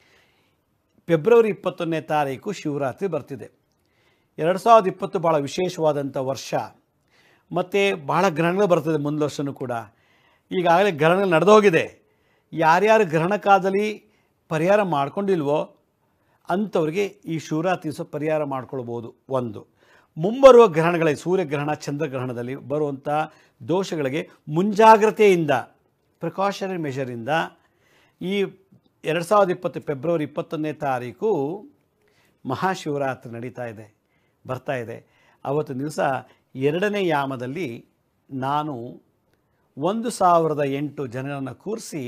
ಫೆಬ್ರವರಿ ಇಪ್ಪತ್ತೊಂದನೇ ತಾರೀಕು ಶಿವರಾತ್ರಿ ಬರ್ತಿದೆ ಎರಡು ಸಾವಿರದ ಇಪ್ಪತ್ತು ಭಾಳ ವಿಶೇಷವಾದಂಥ ವರ್ಷ ಮತ್ತು ಭಾಳ ಗ್ರಹಣಗಳು ಬರ್ತದೆ ಮುಂದಿನ ವರ್ಷವೂ ಕೂಡ ಈಗಾಗಲೇ ಗ್ರಹಣ ನಡೆದೋಗಿದೆ ಯಾರ್ಯಾರು ಗ್ರಹಣ ಕಾಲದಲ್ಲಿ ಪರಿಹಾರ ಮಾಡ್ಕೊಂಡಿಲ್ವೋ ಅಂಥವ್ರಿಗೆ ಈ ಶಿವರಾತ್ರಿ ದಿವಸ ಪರಿಹಾರ ಮಾಡ್ಕೊಳ್ಬೋದು ಒಂದು ಮುಂಬರುವ ಗ್ರಹಣಗಳಲ್ಲಿ ಸೂರ್ಯಗ್ರಹಣ ಚಂದ್ರಗ್ರಹಣದಲ್ಲಿ ಬರುವಂಥ ದೋಷಗಳಿಗೆ ಮುಂಜಾಗ್ರತೆಯಿಂದ ಪ್ರಿಕಾಷನರಿ ಮೆಷರಿಂದ ಈ ಎರಡು ಸಾವಿರದ ಇಪ್ಪತ್ತು ಫೆಬ್ರವರಿ ಇಪ್ಪತ್ತೊಂದನೇ ತಾರೀಕು ಮಹಾಶಿವರಾತ್ರಿ ನಡೀತಾ ಇದೆ ಬರ್ತಾ ಇದೆ ಅವತ್ತು ದಿವಸ ಎರಡನೇ ಯಾಮದಲ್ಲಿ ನಾನು ಒಂದು ಸಾವಿರದ ಎಂಟು ಜನರನ್ನು ಕೂರಿಸಿ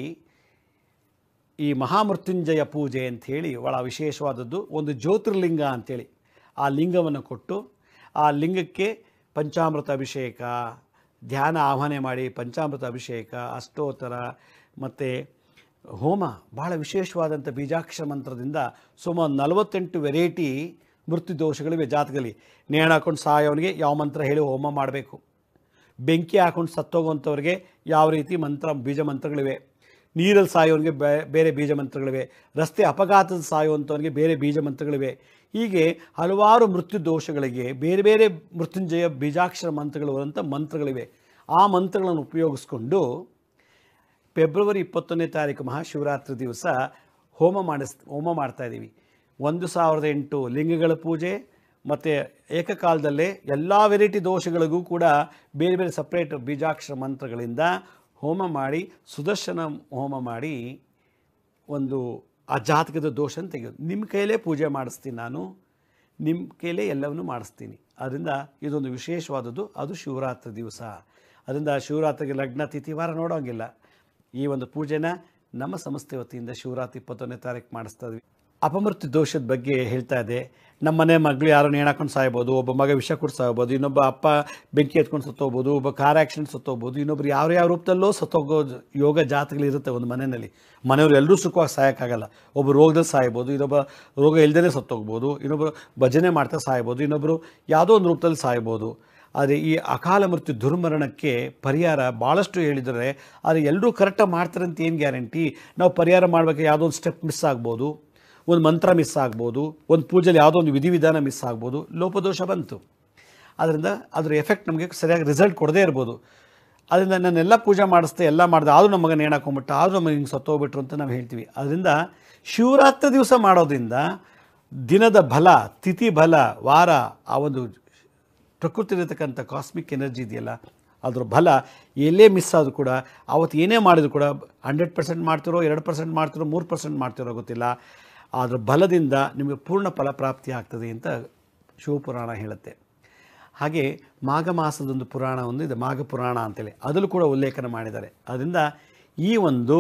ಈ ಮಹಾಮೃತ್ಯುಂಜಯ ಪೂಜೆ ಅಂಥೇಳಿ ಭಾಳ ವಿಶೇಷವಾದದ್ದು ಒಂದು ಜ್ಯೋತಿರ್ಲಿಂಗ ಅಂಥೇಳಿ ಆ ಲಿಂಗವನ್ನು ಕೊಟ್ಟು ಆ ಲಿಂಗಕ್ಕೆ ಪಂಚಾಮೃತ ಅಭಿಷೇಕ ಧ್ಯಾನ ಆಹ್ವಾನ ಮಾಡಿ ಪಂಚಾಮೃತ ಅಭಿಷೇಕ ಅಷ್ಟೋತ್ತರ ಮತ್ತು ಹೋಮ ಭಾಳ ವಿಶೇಷವಾದಂಥ ಬೀಜಾಕ್ಷರ ಮಂತ್ರದಿಂದ ಸುಮಾರು ನಲವತ್ತೆಂಟು ವೆರೈಟಿ ಮೃತ್ಯು ದೋಷಗಳಿವೆ ಜಾತಕದಲ್ಲಿ ನೇಣು ಹಾಕೊಂಡು ಸಾಯೋವನಿಗೆ ಯಾವ ಮಂತ್ರ ಹೇಳಿ ಹೋಮ ಮಾಡಬೇಕು ಬೆಂಕಿ ಹಾಕೊಂಡು ಸತ್ತೋಗುವಂಥವ್ರಿಗೆ ಯಾವ ರೀತಿ ಮಂತ್ರ ಬೀಜ ಮಂತ್ರಗಳಿವೆ ನೀರಲ್ಲಿ ಸಾಯೋನಿಗೆ ಬೇರೆ ಬೀಜ ಮಂತ್ರಗಳಿವೆ ರಸ್ತೆ ಅಪಘಾತದ ಸಾಯುವಂಥವನಿಗೆ ಬೇರೆ ಬೀಜ ಮಂತ್ರಗಳಿವೆ ಹೀಗೆ ಹಲವಾರು ಮೃತ್ಯು ದೋಷಗಳಿಗೆ ಬೇರೆ ಬೇರೆ ಮೃತ್ಯುಂಜಯ ಬೀಜಾಕ್ಷರ ಮಂತ್ರಗಳು ಅಂತ ಮಂತ್ರಗಳಿವೆ ಆ ಮಂತ್ರಗಳನ್ನು ಉಪಯೋಗಿಸ್ಕೊಂಡು ಫೆಬ್ರವರಿ ಇಪ್ಪತ್ತೊಂದನೇ ತಾರೀಕು ಮಹಾಶಿವರಾತ್ರಿ ದಿವಸ ಹೋಮ ಮಾಡಿಸ್ ಹೋಮ ಮಾಡ್ತಾ ಇದ್ದೀವಿ ಒಂದು ಸಾವಿರದ ಎಂಟು ಲಿಂಗಗಳ ಪೂಜೆ ಮತ್ತು ಏಕಕಾಲದಲ್ಲೇ ಎಲ್ಲ ವೆರೈಟಿ ದೋಷಗಳಿಗೂ ಕೂಡ ಬೇರೆ ಬೇರೆ ಸಪ್ರೇಟ್ ಬೀಜಾಕ್ಷರ ಮಂತ್ರಗಳಿಂದ ಹೋಮ ಮಾಡಿ ಸುದರ್ಶನ ಹೋಮ ಮಾಡಿ ಒಂದು ಆ ಜಾತಕದ ದೋಷನ ತೆಗೆಯೋದು ನಿಮ್ಮ ಕೈಲೇ ಪೂಜೆ ಮಾಡಿಸ್ತೀನಿ ನಾನು ನಿಮ್ಮ ಕೈಲೇ ಎಲ್ಲವನ್ನೂ ಮಾಡಿಸ್ತೀನಿ ಅದರಿಂದ ಇದೊಂದು ವಿಶೇಷವಾದದ್ದು ಅದು ಶಿವರಾತ್ರಿ ದಿವಸ ಅದರಿಂದ ಶಿವರಾತ್ರಿಗೆ ಲಗ್ನ ತಿಥಿ ವಾರ ನೋಡೋಂಗಿಲ್ಲ ಈ ಒಂದು ಪೂಜೆನ ನಮ್ಮ ಸಂಸ್ಥೆ ವತಿಯಿಂದ ಶಿವರಾತ್ರಿ ಇಪ್ಪತ್ತೊಂದನೇ ತಾರೀಕು ಮಾಡಿಸ್ತಾ ಇದ್ವಿ ಅಪಮೃತ್ಯು ದೋಷದ ಬಗ್ಗೆ ಹೇಳ್ತಾ ಇದೆ ನಮ್ಮ ಮನೆ ಮಗಳು ಯಾರೋ ನೇಣಾಕೊಂಡು ಸಾಯ್ಬೋದು ಒಬ್ಬ ಮಗ ವಿಷ ಕುಡಿದು ಸಾಯ್ಬೋದು ಇನ್ನೊಬ್ಬ ಅಪ್ಪ ಬೆಂಕಿ ಎತ್ಕೊಂಡು ಸತ್ತೋಗ್ಬೋದು ಒಬ್ಬ ಕಾರ್ ಆಕ್ಸಿಡೆಂಟ್ ಸತ್ತೋಗ್ಬೋದು ಇನ್ನೊಬ್ರು ಯಾವ ಯಾವ ರೂಪದಲ್ಲೋ ಸತ್ತೋಗೋ ಯೋಗ ಜಾತಗಳಿರುತ್ತೆ ಒಂದು ಮನೆಯಲ್ಲಿ ಮನೆಯವರು ಎಲ್ಲರೂ ಸುಖವಾಗಿ ಸಾಯೋಕ್ಕಾಗಲ್ಲ ಒಬ್ಬ ರೋಗದಲ್ಲಿ ಸಾಯ್ಬೋದು ಇನ್ನೊಬ್ಬ ರೋಗ ಇಲ್ದೇ ಸತ್ತೋಗ್ಬೋದು ಇನ್ನೊಬ್ಬರು ಭಜನೆ ಮಾಡ್ತಾ ಸಾಯ್ಬೋದು ಇನ್ನೊಬ್ಬರು ಯಾವುದೋ ಒಂದು ರೂಪದಲ್ಲಿ ಸಾಯ್ಬೋದು ಆದರೆ ಈ ಅಕಾಲ ಮೃತ್ಯು ದುರ್ಮರಣಕ್ಕೆ ಪರಿಹಾರ ಭಾಳಷ್ಟು ಹೇಳಿದರೆ ಆದರೆ ಎಲ್ಲರೂ ಕರೆಕ್ಟಾಗಿ ಮಾಡ್ತಾರೆ ಅಂತ ಏನು ಗ್ಯಾರಂಟಿ ನಾವು ಪರಿಹಾರ ಮಾಡಬೇಕು ಯಾವುದೋ ಒಂದು ಸ್ಟೆಪ್ ಮಿಸ್ ಆಗ್ಬೋದು ಒಂದು ಮಂತ್ರ ಮಿಸ್ ಆಗ್ಬೋದು ಒಂದು ಪೂಜೆಯಲ್ಲಿ ಯಾವುದೋ ಒಂದು ವಿಧಿವಿಧಾನ ಮಿಸ್ ಆಗ್ಬೋದು ಲೋಪದೋಷ ಬಂತು ಅದರಿಂದ ಅದರ ಎಫೆಕ್ಟ್ ನಮಗೆ ಸರಿಯಾಗಿ ರಿಸಲ್ಟ್ ಕೊಡದೇ ಇರ್ಬೋದು ಅದರಿಂದ ನಾನೆಲ್ಲ ಪೂಜೆ ಮಾಡಿಸ್ದೆ ಎಲ್ಲ ಮಾಡಿದೆ ಆದರೂ ನಮ್ಮ ಮಗನ ನೇಣಾಕೊಂಬಿಟ್ಟು ಆದರೂ ನಮಗೆ ಹಿಂಗೆ ಸತ್ತೋಗ್ಬಿಟ್ರು ಅಂತ ನಾವು ಹೇಳ್ತೀವಿ ಅದರಿಂದ ಶಿವರಾತ್ರಿ ದಿವಸ ಮಾಡೋದ್ರಿಂದ ದಿನದ ಬಲ ತಿಥಿ ಬಲ ವಾರ ಆ ಒಂದು ಪ್ರಕೃತಿಲಿರ್ತಕ್ಕಂಥ ಕಾಸ್ಮಿಕ್ ಎನರ್ಜಿ ಇದೆಯಲ್ಲ ಅದ್ರ ಬಲ ಎಲ್ಲೇ ಮಿಸ್ ಆದರೂ ಕೂಡ ಅವತ್ತು ಏನೇ ಮಾಡಿದ್ರು ಕೂಡ ಹಂಡ್ರೆಡ್ ಪರ್ಸೆಂಟ್ ಮಾಡ್ತಿರೋ ಎರಡು ಪರ್ಸೆಂಟ್ ಮಾಡ್ತಿರೋ ಮೂರು ಪರ್ಸೆಂಟ್ ಮಾಡ್ತಿರೋ ಗೊತ್ತಿಲ್ಲ ಅದರ ಬಲದಿಂದ ನಿಮಗೆ ಪೂರ್ಣ ಫಲಪ್ರಾಪ್ತಿ ಆಗ್ತದೆ ಅಂತ ಶಿವಪುರಾಣ ಹೇಳುತ್ತೆ ಹಾಗೆ ಮಾಘ ಮಾಸದೊಂದು ಪುರಾಣ ಒಂದು ಇದೆ ಮಾಘ ಪುರಾಣ ಅಂತೇಳಿ ಅದರಲ್ಲೂ ಕೂಡ ಉಲ್ಲೇಖನ ಮಾಡಿದ್ದಾರೆ ಅದರಿಂದ ಈ ಒಂದು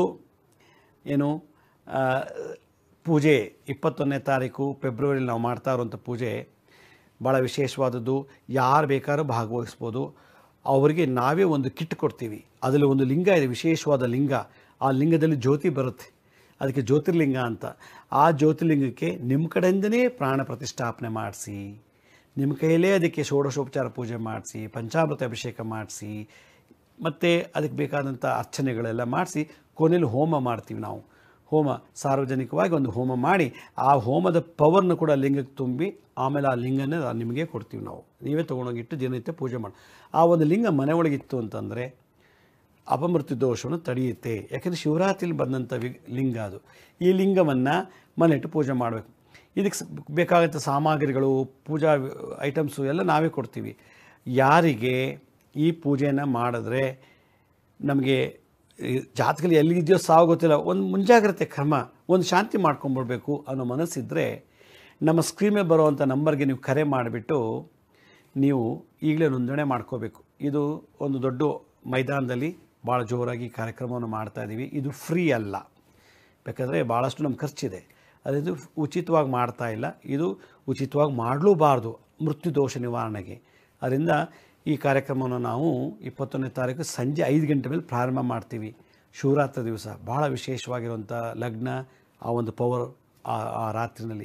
ಏನು ಆ, ಪೂಜೆ ಇಪ್ಪತ್ತೊಂದನೇ ತಾರೀಕು ಫೆಬ್ರವರಿಲಿ ನಾವು ಮಾಡ್ತಾ ಇರುವಂಥ ಪೂಜೆ ಭಾಳ ವಿಶೇಷವಾದದ್ದು ಯಾರು ಬೇಕಾದ್ರೂ ಭಾಗವಹಿಸ್ಬೋದು ಅವರಿಗೆ ನಾವೇ ಒಂದು ಕಿಟ್ ಕೊಡ್ತೀವಿ ಅದರಲ್ಲಿ ಒಂದು ಲಿಂಗ ಇದೆ ವಿಶೇಷವಾದ ಲಿಂಗ ಆ ಲಿಂಗದಲ್ಲಿ ಜ್ಯೋತಿ ಬರುತ್ತೆ ಅದಕ್ಕೆ ಜ್ಯೋತಿರ್ಲಿಂಗ ಅಂತ ಆ ಜ್ಯೋತಿರ್ಲಿಂಗಕ್ಕೆ ನಿಮ್ಮ ಕಡೆಯಿಂದನೇ ಪ್ರಾಣ ಪ್ರತಿಷ್ಠಾಪನೆ ಮಾಡಿಸಿ ನಿಮ್ಮ ಕೈಯಲ್ಲೇ ಅದಕ್ಕೆ ಷೋಡಶೋಪಚಾರ ಪೂಜೆ ಮಾಡಿಸಿ ಪಂಚಾಮೃತ ಅಭಿಷೇಕ ಮಾಡಿಸಿ ಮತ್ತು ಅದಕ್ಕೆ ಬೇಕಾದಂಥ ಅರ್ಚನೆಗಳೆಲ್ಲ ಮಾಡಿಸಿ ಕೊನೆಯಲ್ಲಿ ಹೋಮ ಮಾಡ್ತೀವಿ ನಾವು ಹೋಮ ಸಾರ್ವಜನಿಕವಾಗಿ ಒಂದು ಹೋಮ ಮಾಡಿ ಆ ಹೋಮದ ಪವರ್ನ ಕೂಡ ಲಿಂಗಕ್ಕೆ ತುಂಬಿ ಆಮೇಲೆ ಆ ಲಿಂಗನೇ ನಿಮಗೆ ಕೊಡ್ತೀವಿ ನಾವು ನೀವೇ ತೊಗೊಂಡೋಗಿಟ್ಟು ದಿನನಿತ್ಯ ಪೂಜೆ ಮಾಡಿ ಆ ಒಂದು ಲಿಂಗ ಮನೆ ಒಳಗಿತ್ತು ಅಂತಂದರೆ ಅಪಮೃತ್ಯು ದೋಷವನ್ನು ತಡೆಯುತ್ತೆ ಯಾಕೆಂದರೆ ಶಿವರಾತ್ರಿಲಿ ಬಂದಂಥ ವಿ ಲಿಂಗ ಅದು ಈ ಲಿಂಗವನ್ನು ಮನೆಯಿಟ್ಟು ಪೂಜೆ ಮಾಡಬೇಕು ಇದಕ್ಕೆ ಸ- ಬೇಕಾದಂಥ ಸಾಮಗ್ರಿಗಳು ಪೂಜಾ ಐಟಮ್ಸು ಎಲ್ಲ ನಾವೇ ಕೊಡ್ತೀವಿ ಯಾರಿಗೆ ಈ ಪೂಜೆಯನ್ನು ಮಾಡಿದ್ರೆ ನಮಗೆ ಈ ಜಾತಕದಲ್ಲಿ ಎಲ್ಲಿದೆಯೋ ಸಾವು ಗೊತ್ತಿಲ್ಲ ಒಂದು ಮುಂಜಾಗ್ರತೆ ಕ್ರಮ ಒಂದು ಶಾಂತಿ ಮಾಡ್ಕೊಂಬಿಡ್ಬೇಕು ಅನ್ನೋ ಮನಸ್ಸಿದ್ದರೆ ನಮ್ಮ ಸ್ಕ್ರೀನ್ ಮೇಲೆ ಬರುವಂಥ ನಂಬರ್ಗೆ ನೀವು ಕರೆ ಮಾಡಿಬಿಟ್ಟು ನೀವು ಈಗಲೇ ನೋಂದಣಿ ಮಾಡ್ಕೋಬೇಕು ಇದು ಒಂದು ದೊಡ್ಡ ಮೈದಾನದಲ್ಲಿ ಭಾಳ ಜೋರಾಗಿ ಕಾರ್ಯಕ್ರಮವನ್ನು ಮಾಡ್ತಾ ಇದ್ದೀವಿ ಇದು ಫ್ರೀ ಅಲ್ಲ ಬೇಕಾದರೆ ಭಾಳಷ್ಟು ನಮ್ಮ ಖರ್ಚಿದೆ ಅದಿದು ಉಚಿತವಾಗಿ ಮಾಡ್ತಾ ಇಲ್ಲ ಇದು ಉಚಿತವಾಗಿ ಮಾಡಲೂಬಾರ್ದು ಮೃತ್ಯು ದೋಷ ನಿವಾರಣೆಗೆ ಅದರಿಂದ ಈ ಕಾರ್ಯಕ್ರಮವನ್ನು ನಾವು ಇಪ್ಪತ್ತೊಂದನೇ ತಾರೀಕು ಸಂಜೆ ಐದು ಗಂಟೆ ಮೇಲೆ ಪ್ರಾರಂಭ ಮಾಡ್ತೀವಿ ಶಿವರಾತ್ರಿ ದಿವಸ ಭಾಳ ವಿಶೇಷವಾಗಿರುವಂಥ ಲಗ್ನ ಆ ಒಂದು ಪವರ್ ಆ ಆ ರಾತ್ರಿನಲ್ಲಿ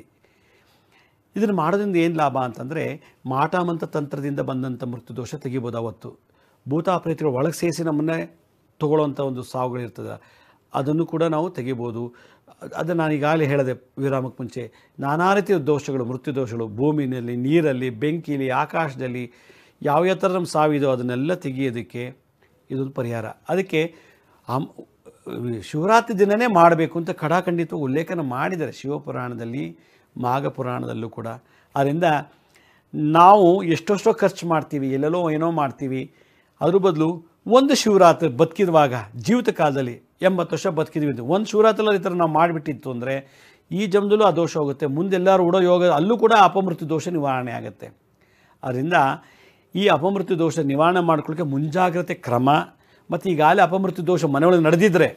ಇದನ್ನು ಮಾಡೋದ್ರಿಂದ ಏನು ಲಾಭ ಅಂತಂದರೆ ಮಾಟಮಂತ ತಂತ್ರದಿಂದ ಬಂದಂಥ ಮೃತ್ಯು ದೋಷ ತೆಗಿಬೋದು ಅವತ್ತು ಭೂತಾಪ್ರೇತಿಗಳು ಒಳಗೆ ಸೇರಿಸಿ ನಮ್ಮನ್ನೇ ತಗೊಳ್ಳೋವಂಥ ಒಂದು ಸಾವುಗಳಿರ್ತದೆ ಅದನ್ನು ಕೂಡ ನಾವು ತೆಗಿಬೋದು ಅದನ್ನು ನಾನು ಈಗಾಗಲೇ ಹೇಳಿದೆ ವಿರಾಮಕ್ಕೆ ಮುಂಚೆ ನಾನಾ ರೀತಿಯ ದೋಷಗಳು ಮೃತ್ಯು ದೋಷಗಳು ಭೂಮಿನಲ್ಲಿ ನೀರಲ್ಲಿ ಬೆಂಕಿಲಿ ಆಕಾಶದಲ್ಲಿ ಯಾವ್ಯಾವ ಥರ ನಮ್ಮ ಸಾವಿದೋ ಅದನ್ನೆಲ್ಲ ತೆಗಿಯೋದಕ್ಕೆ ಇದೊಂದು ಪರಿಹಾರ ಅದಕ್ಕೆ ಅಮ್ ಶಿವರಾತ್ರಿ ದಿನವೇ ಮಾಡಬೇಕು ಅಂತ ಖಡಾಖಂಡಿತ ಉಲ್ಲೇಖನ ಮಾಡಿದ್ದಾರೆ ಶಿವಪುರಾಣದಲ್ಲಿ ಮಾಘ ಪುರಾಣದಲ್ಲೂ ಕೂಡ ಅದರಿಂದ ನಾವು ಎಷ್ಟೆಷ್ಟೋ ಖರ್ಚು ಮಾಡ್ತೀವಿ ಎಲ್ಲೆಲ್ಲೋ ಏನೋ ಮಾಡ್ತೀವಿ ಅದ್ರ ಬದಲು ಒಂದು ಶಿವರಾತ್ರಿ ಬದುಕಿರುವಾಗ ಜೀವಿತ ಕಾಲದಲ್ಲಿ ಎಂಬತ್ತು ವರ್ಷ ಬದುಕಿದ್ವಿ ಅಂತ ಒಂದು ಶಿವರಾತ್ರಿಯಲ್ಲಿ ಈ ಥರ ನಾವು ಮಾಡಿಬಿಟ್ಟಿತ್ತು ಅಂದರೆ ಈ ಜನ್ಮದಲ್ಲೂ ಆ ದೋಷ ಹೋಗುತ್ತೆ ಮುಂದೆಲ್ಲರೂ ಉಡೋ ಯೋಗ ಅಲ್ಲೂ ಕೂಡ ಅಪಮೃತ್ಯು ದೋಷ ನಿವಾರಣೆ ಆಗುತ್ತೆ ಅದರಿಂದ ಈ ಅಪಮೃತ್ಯು ದೋಷ ನಿವಾರಣೆ ಮಾಡ್ಕೊಳ್ಳೋಕ್ಕೆ ಮುಂಜಾಗ್ರತೆ ಕ್ರಮ ಮತ್ತು ಈಗಾಗಲೇ ಅಪಮೃತ್ಯು ದೋಷ ಮನೆಯೊಳಗೆ ನಡೆದಿದ್ದರೆ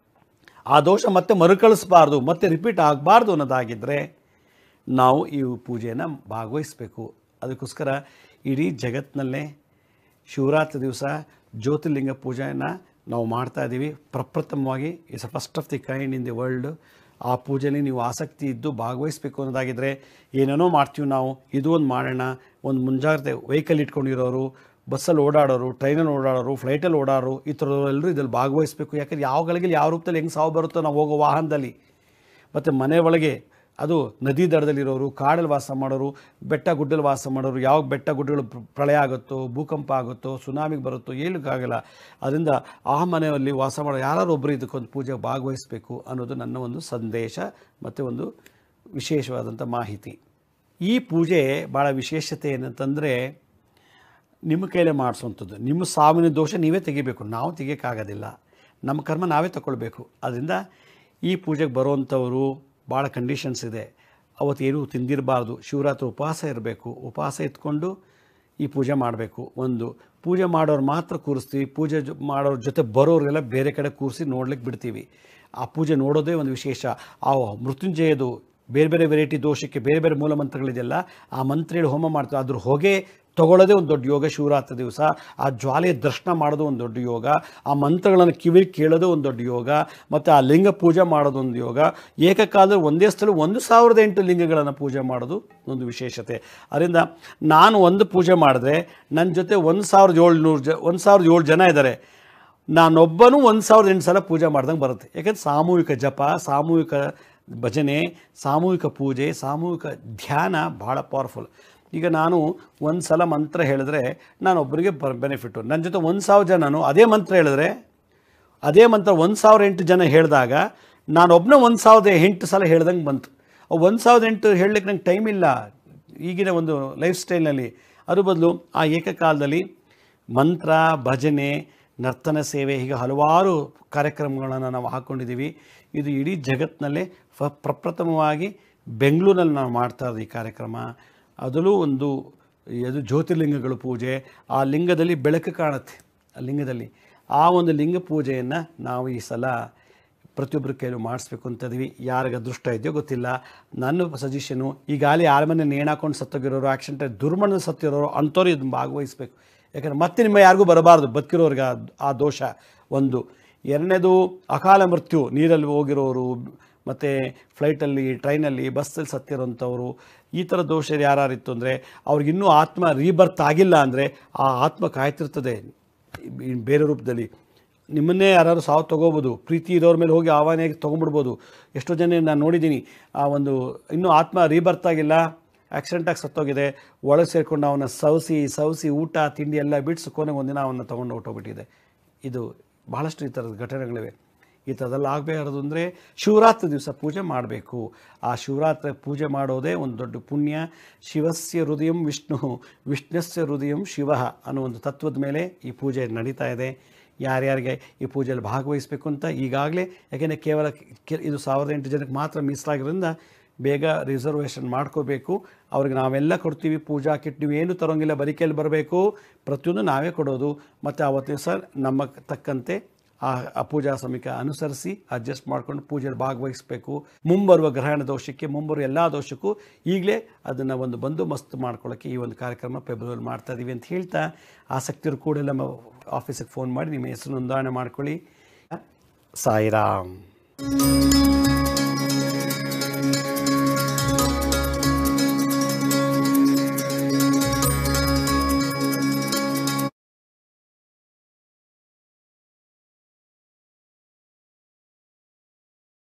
ಆ ದೋಷ ಮತ್ತೆ ಮರುಕಳಿಸಬಾರ್ದು ಮತ್ತೆ ರಿಪೀಟ್ ಆಗಬಾರ್ದು ಅನ್ನೋದಾಗಿದ್ದರೆ ನಾವು ಈ ಪೂಜೆಯನ್ನು ಭಾಗವಹಿಸಬೇಕು ಅದಕ್ಕೋಸ್ಕರ ಇಡೀ ಜಗತ್ತಿನಲ್ಲೇ ಶಿವರಾತ್ರಿ ದಿವಸ ಜ್ಯೋತಿರ್ಲಿಂಗ ಪೂಜೆಯನ್ನು ನಾವು ಮಾಡ್ತಾ ಇದ್ದೀವಿ ಪ್ರಪ್ರಥಮವಾಗಿ it's a first of the kind in the world ಆ ಪೂಜೆಯಲ್ಲಿ ನೀವು ಆಸಕ್ತಿ ಇದ್ದು ಭಾಗವಹಿಸಬೇಕು ಅನ್ನೋದಾಗಿದ್ದರೆ ಏನೇನೋ ಮಾಡ್ತೀವಿ ನಾವು ಇದು ಒಂದು ಮಾಡೋಣ ಒಂದು ಮುಂಜಾಗ್ರತೆ ವೆಹಿಕಲ್ ಇಟ್ಕೊಂಡಿರೋರು ಬಸ್ಸಲ್ಲಿ ಓಡಾಡೋರು ಟ್ರೈನಲ್ಲಿ ಓಡಾಡೋರು ಫ್ಲೈಟಲ್ಲಿ ಓಡಾಡೋರು ಈ ಥರದವರೆಲ್ಲರೂ ಇದ್ರಲ್ಲಿ ಭಾಗವಹಿಸಬೇಕು ಯಾಕಂದ್ರೆ ಯಾವ ಗಳಿಗೆ ಯಾವ ರೂಪದಲ್ಲಿ ಹೆಂಗೆ ಸಾವು ಬರುತ್ತೋ ನಾವು ಹೋಗೋ ವಾಹನದಲ್ಲಿ ಮತ್ತು ಮನೆ ಒಳಗೆ ಅದು ನದಿ ದಡದಲ್ಲಿರೋರು ಕಾಡಲ್ಲಿ ವಾಸ ಮಾಡೋರು ಬೆಟ್ಟ ಗುಡ್ಡಲ್ಲಿ ವಾಸ ಮಾಡೋರು ಯಾವ ಬೆಟ್ಟ ಗುಡ್ಡಗಳು ಪ್ರ- ಪ್ರಳಯ ಆಗುತ್ತೋ ಭೂಕಂಪ ಆಗುತ್ತೋ ಸುನಾಮಿಗೆ ಬರುತ್ತೋ ಏನಕ್ಕಾಗಲ್ಲ ಅದರಿಂದ ಆ ಮನೆಯಲ್ಲಿ ವಾಸ ಮಾಡೋ ಯಾರು ಒಬ್ಬರು ಇದಕ್ಕೊಂದು ಪೂಜೆ ಭಾಗವಹಿಸಬೇಕು ಅನ್ನೋದು ನನ್ನ ಒಂದು ಸಂದೇಶ ಮತ್ತು ಒಂದು ವಿಶೇಷವಾದಂಥ ಮಾಹಿತಿ ಈ ಪೂಜೆ ಭಾಳ ವಿಶೇಷತೆ ಏನಂತಂದರೆ ನಿಮ್ಮ ಕೈಲೇ ಮಾಡಿಸುವಂಥದ್ದು ನಿಮ್ಮ ಸಾವಿನ ದೋಷ ನೀವೇ ತೆಗಿಬೇಕು ನಾವು ತೆಗಿಯೋಕ್ಕಾಗೋದಿಲ್ಲ ನಮ್ಮ ಕರ್ಮ ನಾವೇ ತಗೊಳ್ಬೇಕು ಅದರಿಂದ ಈ ಪೂಜೆಗೆ ಬರುವಂಥವರು ಭಾಳ ಕಂಡೀಷನ್ಸ್ ಇದೆ ಅವತ್ತು ಏನೂ ತಿಂದಿರಬಾರ್ದು ಶಿವರಾತ್ರಿ ಉಪವಾಸ ಇರಬೇಕು ಉಪವಾಸ ಇಟ್ಕೊಂಡು ಈ ಪೂಜೆ ಮಾಡಬೇಕು ಒಂದು ಪೂಜೆ ಮಾಡೋರು ಮಾತ್ರ ಕೂರಿಸ್ತೀವಿ ಪೂಜೆ ಜೊ- ಮಾಡೋರ ಜೊತೆ ಬರೋರಿಗೆಲ್ಲ ಬೇರೆ ಕಡೆ ಕೂರಿಸಿ ನೋಡ್ಲಿಕ್ಕೆ ಬಿಡ್ತೀವಿ ಆ ಪೂಜೆ ನೋಡೋದೇ ಒಂದು ವಿಶೇಷ ಆ ಮೃತ್ಯುಂಜಯದು ಬೇರೆ ಬೇರೆ ವೆರೈಟಿ ದೋಷಕ್ಕೆ ಬೇರೆ ಬೇರೆ ಮೂಲ ಮಂತ್ರಗಳಿದೆಯಲ್ಲ ಆ ಮಂತ್ರ ಹೇಳಿ ಹೋಮ ಮಾಡ್ತೀವಿ ಅದ್ರ ಹೊಗೆ ತಗೊಳ್ಳೋದೇ ಒಂದು ದೊಡ್ಡ ಯೋಗ ಶಿವರಾತ್ರಿ ದಿವಸ ಆ ಜ್ವಾಲೆಯ ದರ್ಶನ ಮಾಡೋದು ಒಂದು ದೊಡ್ಡ ಯೋಗ ಆ ಮಂತ್ರಗಳನ್ನು ಕಿವಿಲಿ ಕೇಳೋದು ಒಂದು ದೊಡ್ಡ ಯೋಗ ಮತ್ತು ಆ ಲಿಂಗ ಪೂಜೆ ಮಾಡೋದು ಒಂದು ಯೋಗ ಏಕಕಾಲದಲ್ಲಿ ಒಂದೇ ಸ್ಥಳ ಒಂದು ಸಾವಿರದ ಎಂಟು ಲಿಂಗಗಳನ್ನು ಪೂಜೆ ಮಾಡೋದು ಒಂದು ವಿಶೇಷತೆ ಅದರಿಂದ ನಾನು ಒಂದು ಪೂಜೆ ಮಾಡಿದ್ರೆ ನನ್ನ ಜೊತೆ ಒಂದು ಸಾವಿರದ ಏಳ್ನೂರು ಜ ಒಂದು ಸಾವಿರದ ಏಳು ಜನ ಇದ್ದಾರೆ ನಾನೊಬ್ಬನೂ ಒಂದು ಸಾವಿರದ ಎಂಟು ಸಲ ಪೂಜೆ ಮಾಡ್ದಂಗೆ ಬರುತ್ತೆ ಯಾಕಂದ್ರೆ ಸಾಮೂಹಿಕ ಜಪ ಸಾಮೂಹಿಕ ಭಜನೆ ಸಾಮೂಹಿಕ ಪೂಜೆ ಸಾಮೂಹಿಕ ಧ್ಯಾನ ಭಾಳ ಪವರ್ಫುಲ್ ಈಗ ನಾನು ಒಂದು ಸಲ ಮಂತ್ರ ಹೇಳಿದ್ರೆ ನಾನೊಬ್ಬರಿಗೆ ಬ ಬೆನಿಫಿಟ್ಟು ನನ್ನ ಜೊತೆ ಒಂದು ಸಾವಿರ ಜನನು ಅದೇ ಮಂತ್ರ ಹೇಳಿದ್ರೆ ಅದೇ ಮಂತ್ರ ಒಂದು ಸಾವಿರ ಎಂಟು ಜನ ಹೇಳಿದಾಗ ನಾನೊಬ್ಬನೇ ಒಂದು ಸಾವಿರದ ಎಂಟು ಸಲ ಹೇಳ್ದಂಗೆ ಬಂತು ಒಂದು ಸಾವಿರದ ಎಂಟು ಹೇಳಲಿಕ್ಕೆ ನಂಗೆ ಟೈಮ್ ಇಲ್ಲ ಈಗಿನ ಒಂದು ಲೈಫ್ ಸ್ಟೈಲ್ನಲ್ಲಿ ಅದ್ರ ಬದಲು ಆ ಏಕಕಾಲದಲ್ಲಿ ಮಂತ್ರ ಭಜನೆ ನರ್ತನ ಸೇವೆ ಹೀಗೆ ಹಲವಾರು ಕಾರ್ಯಕ್ರಮಗಳನ್ನು ನಾವು ಹಾಕ್ಕೊಂಡಿದ್ದೀವಿ ಇದು ಇಡೀ ಜಗತ್ತಿನಲ್ಲೇ ಫ ಪ್ರಪ್ರಥಮವಾಗಿ ಬೆಂಗಳೂರಿನಲ್ಲಿ ನಾವು ಮಾಡ್ತಾ ಇರೋದು ಈ ಕಾರ್ಯಕ್ರಮ ಅದರಲ್ಲೂ ಒಂದು ಅದು ಜ್ಯೋತಿರ್ಲಿಂಗಗಳ ಪೂಜೆ ಆ ಲಿಂಗದಲ್ಲಿ ಬೆಳಕು ಕಾಣುತ್ತೆ ಆ ಲಿಂಗದಲ್ಲಿ ಆ ಒಂದು ಲಿಂಗ ಪೂಜೆಯನ್ನು ನಾವು ಈ ಸಲ ಪ್ರತಿಯೊಬ್ಬರ ಕೈಲೂ ಮಾಡಿಸ್ಬೇಕು ಅಂತ ಇದೀವಿ ಯಾರಿಗೆ ಅದೃಷ್ಟ ಇದೆಯೋ ಗೊತ್ತಿಲ್ಲ ನನ್ನ ಸಜೆಷನು ಈಗಾಗಲೇ ಯಾರ ಮನೆ ನೇಣಾಕೊಂಡು ಸತ್ತೋಗಿರೋರು ಆಕ್ಸಿಡೆಂಟ್ ದುರ್ಮರಣದ ಸತ್ತಿರೋರು ಅಂಥವ್ರು ಇದನ್ನು ಭಾಗವಹಿಸಬೇಕು ಯಾಕಂದರೆ ಮತ್ತೆ ನಿಮ್ಮ ಯಾರಿಗೂ ಬರಬಾರ್ದು ಬದುಕಿರೋರಿಗೆ ಆ- ಆ ದೋಷ ಒಂದು ಎರಡನೇದು ಅಕಾಲ ಮೃತ್ಯು ನೀರಲ್ಲಿ ಹೋಗಿರೋರು ಮತ್ತು ಫ್ಲೈಟಲ್ಲಿ ಟ್ರೈನಲ್ಲಿ ಬಸ್ಸಲ್ಲಿ ಸತ್ತಿರೋಂಥವ್ರು ಈ ಥರ ದೋಷ ಯಾರಿತ್ತು ಅಂದರೆ ಅವ್ರಿಗಿನ್ನೂ ಆತ್ಮ ರೀಬರ್ತ್ ಆಗಿಲ್ಲ ಅಂದರೆ ಆ ಆತ್ಮ ಕಾಯ್ತಿರ್ತದೆ ಈ ಬೇರೆ ರೂಪದಲ್ಲಿ ನಿಮ್ಮನ್ನೇ ಯಾರು ಸಾವು ತೊಗೋಬೋದು ಪ್ರೀತಿ ಇರೋರ ಮೇಲೆ ಹೋಗಿ ಆಹ್ವಾನಿಯಾಗಿ ತೊಗೊಂಡ್ಬಿಡ್ಬೋದು ಎಷ್ಟೋ ಜನ ನಾನು ನೋಡಿದ್ದೀನಿ ಆ ಒಂದು ಇನ್ನೂ ಆತ್ಮ ರೀಬರ್ತ್ ಆಗಿಲ್ಲ ಆಕ್ಸಿಡೆಂಟಾಗಿ ಸತ್ತೋಗಿದೆ ಒಳಗೆ ಸೇರಿಕೊಂಡು ಅವನ ಸವಸಿ ಸವಸಿ ಊಟ ತಿಂಡಿ ಎಲ್ಲ ಬಿಡಿಸಿ ಕೊನೆಗೆ ಒಂದಿನ ಅವನ್ನ ತೊಗೊಂಡು ಹೊಟ್ಟೋಗ್ಬಿಟ್ಟಿದೆ ಇದು ಬಹಳಷ್ಟು ಈ ಥರದ ಘಟನೆಗಳಿವೆ ಈ ಥರದಲ್ಲಿ ಆಗಬೇಕಾದ್ರು ಅಂದರೆ ಶಿವರಾತ್ರಿ ದಿವಸ ಪೂಜೆ ಮಾಡಬೇಕು ಆ ಶಿವರಾತ್ರಿ ಪೂಜೆ ಮಾಡೋದೇ ಒಂದು ದೊಡ್ಡ ಪುಣ್ಯ ಶಿವಸ್ಯ ಹೃದಯಂ ವಿಷ್ಣು ವಿಷ್ಣುಸ್ಯ ಹೃದಯಂ ಶಿವ ಅನ್ನೋ ಒಂದು ತತ್ವದ ಮೇಲೆ ಈ ಪೂಜೆ ನಡೀತಾ ಇದೆ ಯಾರ್ಯಾರಿಗೆ ಈ ಪೂಜೆಯಲ್ಲಿ ಭಾಗವಹಿಸಬೇಕು ಅಂತ ಈಗಾಗಲೇ ಯಾಕೆಂದರೆ ಕೇವಲ ಕೆ- ಇದು ಸಾವಿರದ ಎಂಟು ಜನಕ್ಕೆ ಮಾತ್ರ ಮೀಸಲಾಗಿರೋದ್ರಿಂದ ಬೇಗ ರಿಸರ್ವೇಷನ್ ಮಾಡ್ಕೋಬೇಕು ಅವ್ರಿಗೆ ನಾವೆಲ್ಲ ಕೊಡ್ತೀವಿ ಪೂಜಾ ಕಿಟ್ ನೀವು ಏನು ತರೋಂಗಿಲ್ಲ ಬರಿಕೆಯಲ್ಲಿ ಬರಬೇಕು ಪ್ರತಿಯೊಂದು ನಾವೇ ಕೊಡೋದು ಮತ್ತು ಆವತ್ತು ದಿವಸ ನಮ್ಮ ತಕ್ಕಂತೆ ಆ ಆ ಪೂಜಾ ಸಮಯಕ್ಕೆ ಅನುಸರಿಸಿ ಅಡ್ಜಸ್ಟ್ ಮಾಡ್ಕೊಂಡು ಪೂಜೆಯಲ್ಲಿ ಭಾಗವಹಿಸಬೇಕು ಮುಂಬರುವ ಗ್ರಹಣ ದೋಷಕ್ಕೆ ಮುಂಬರುವ ಎಲ್ಲ ದೋಷಕ್ಕೂ ಈಗಲೇ ಅದನ್ನು ಒಂದು ಬಂದೋಬಸ್ತ್ ಮಾಡ್ಕೊಳ್ಳೋಕ್ಕೆ ಈ ಒಂದು ಕಾರ್ಯಕ್ರಮ ಫೆಬ್ರವರಿ ಮಾಡ್ತಾ ಇದ್ದೀವಿ ಅಂತ ಹೇಳ್ತಾ ಆಸಕ್ತಿರು ಕೂಡ ನಮ್ಮ ಆಫೀಸಿಗೆ ಫೋನ್ ಮಾಡಿ ನಿಮ್ಮ ಹೆಸರು ನೋಂದಣಿ ಮಾಡ್ಕೊಳ್ಳಿ ಸಾಯಿರಾಮ್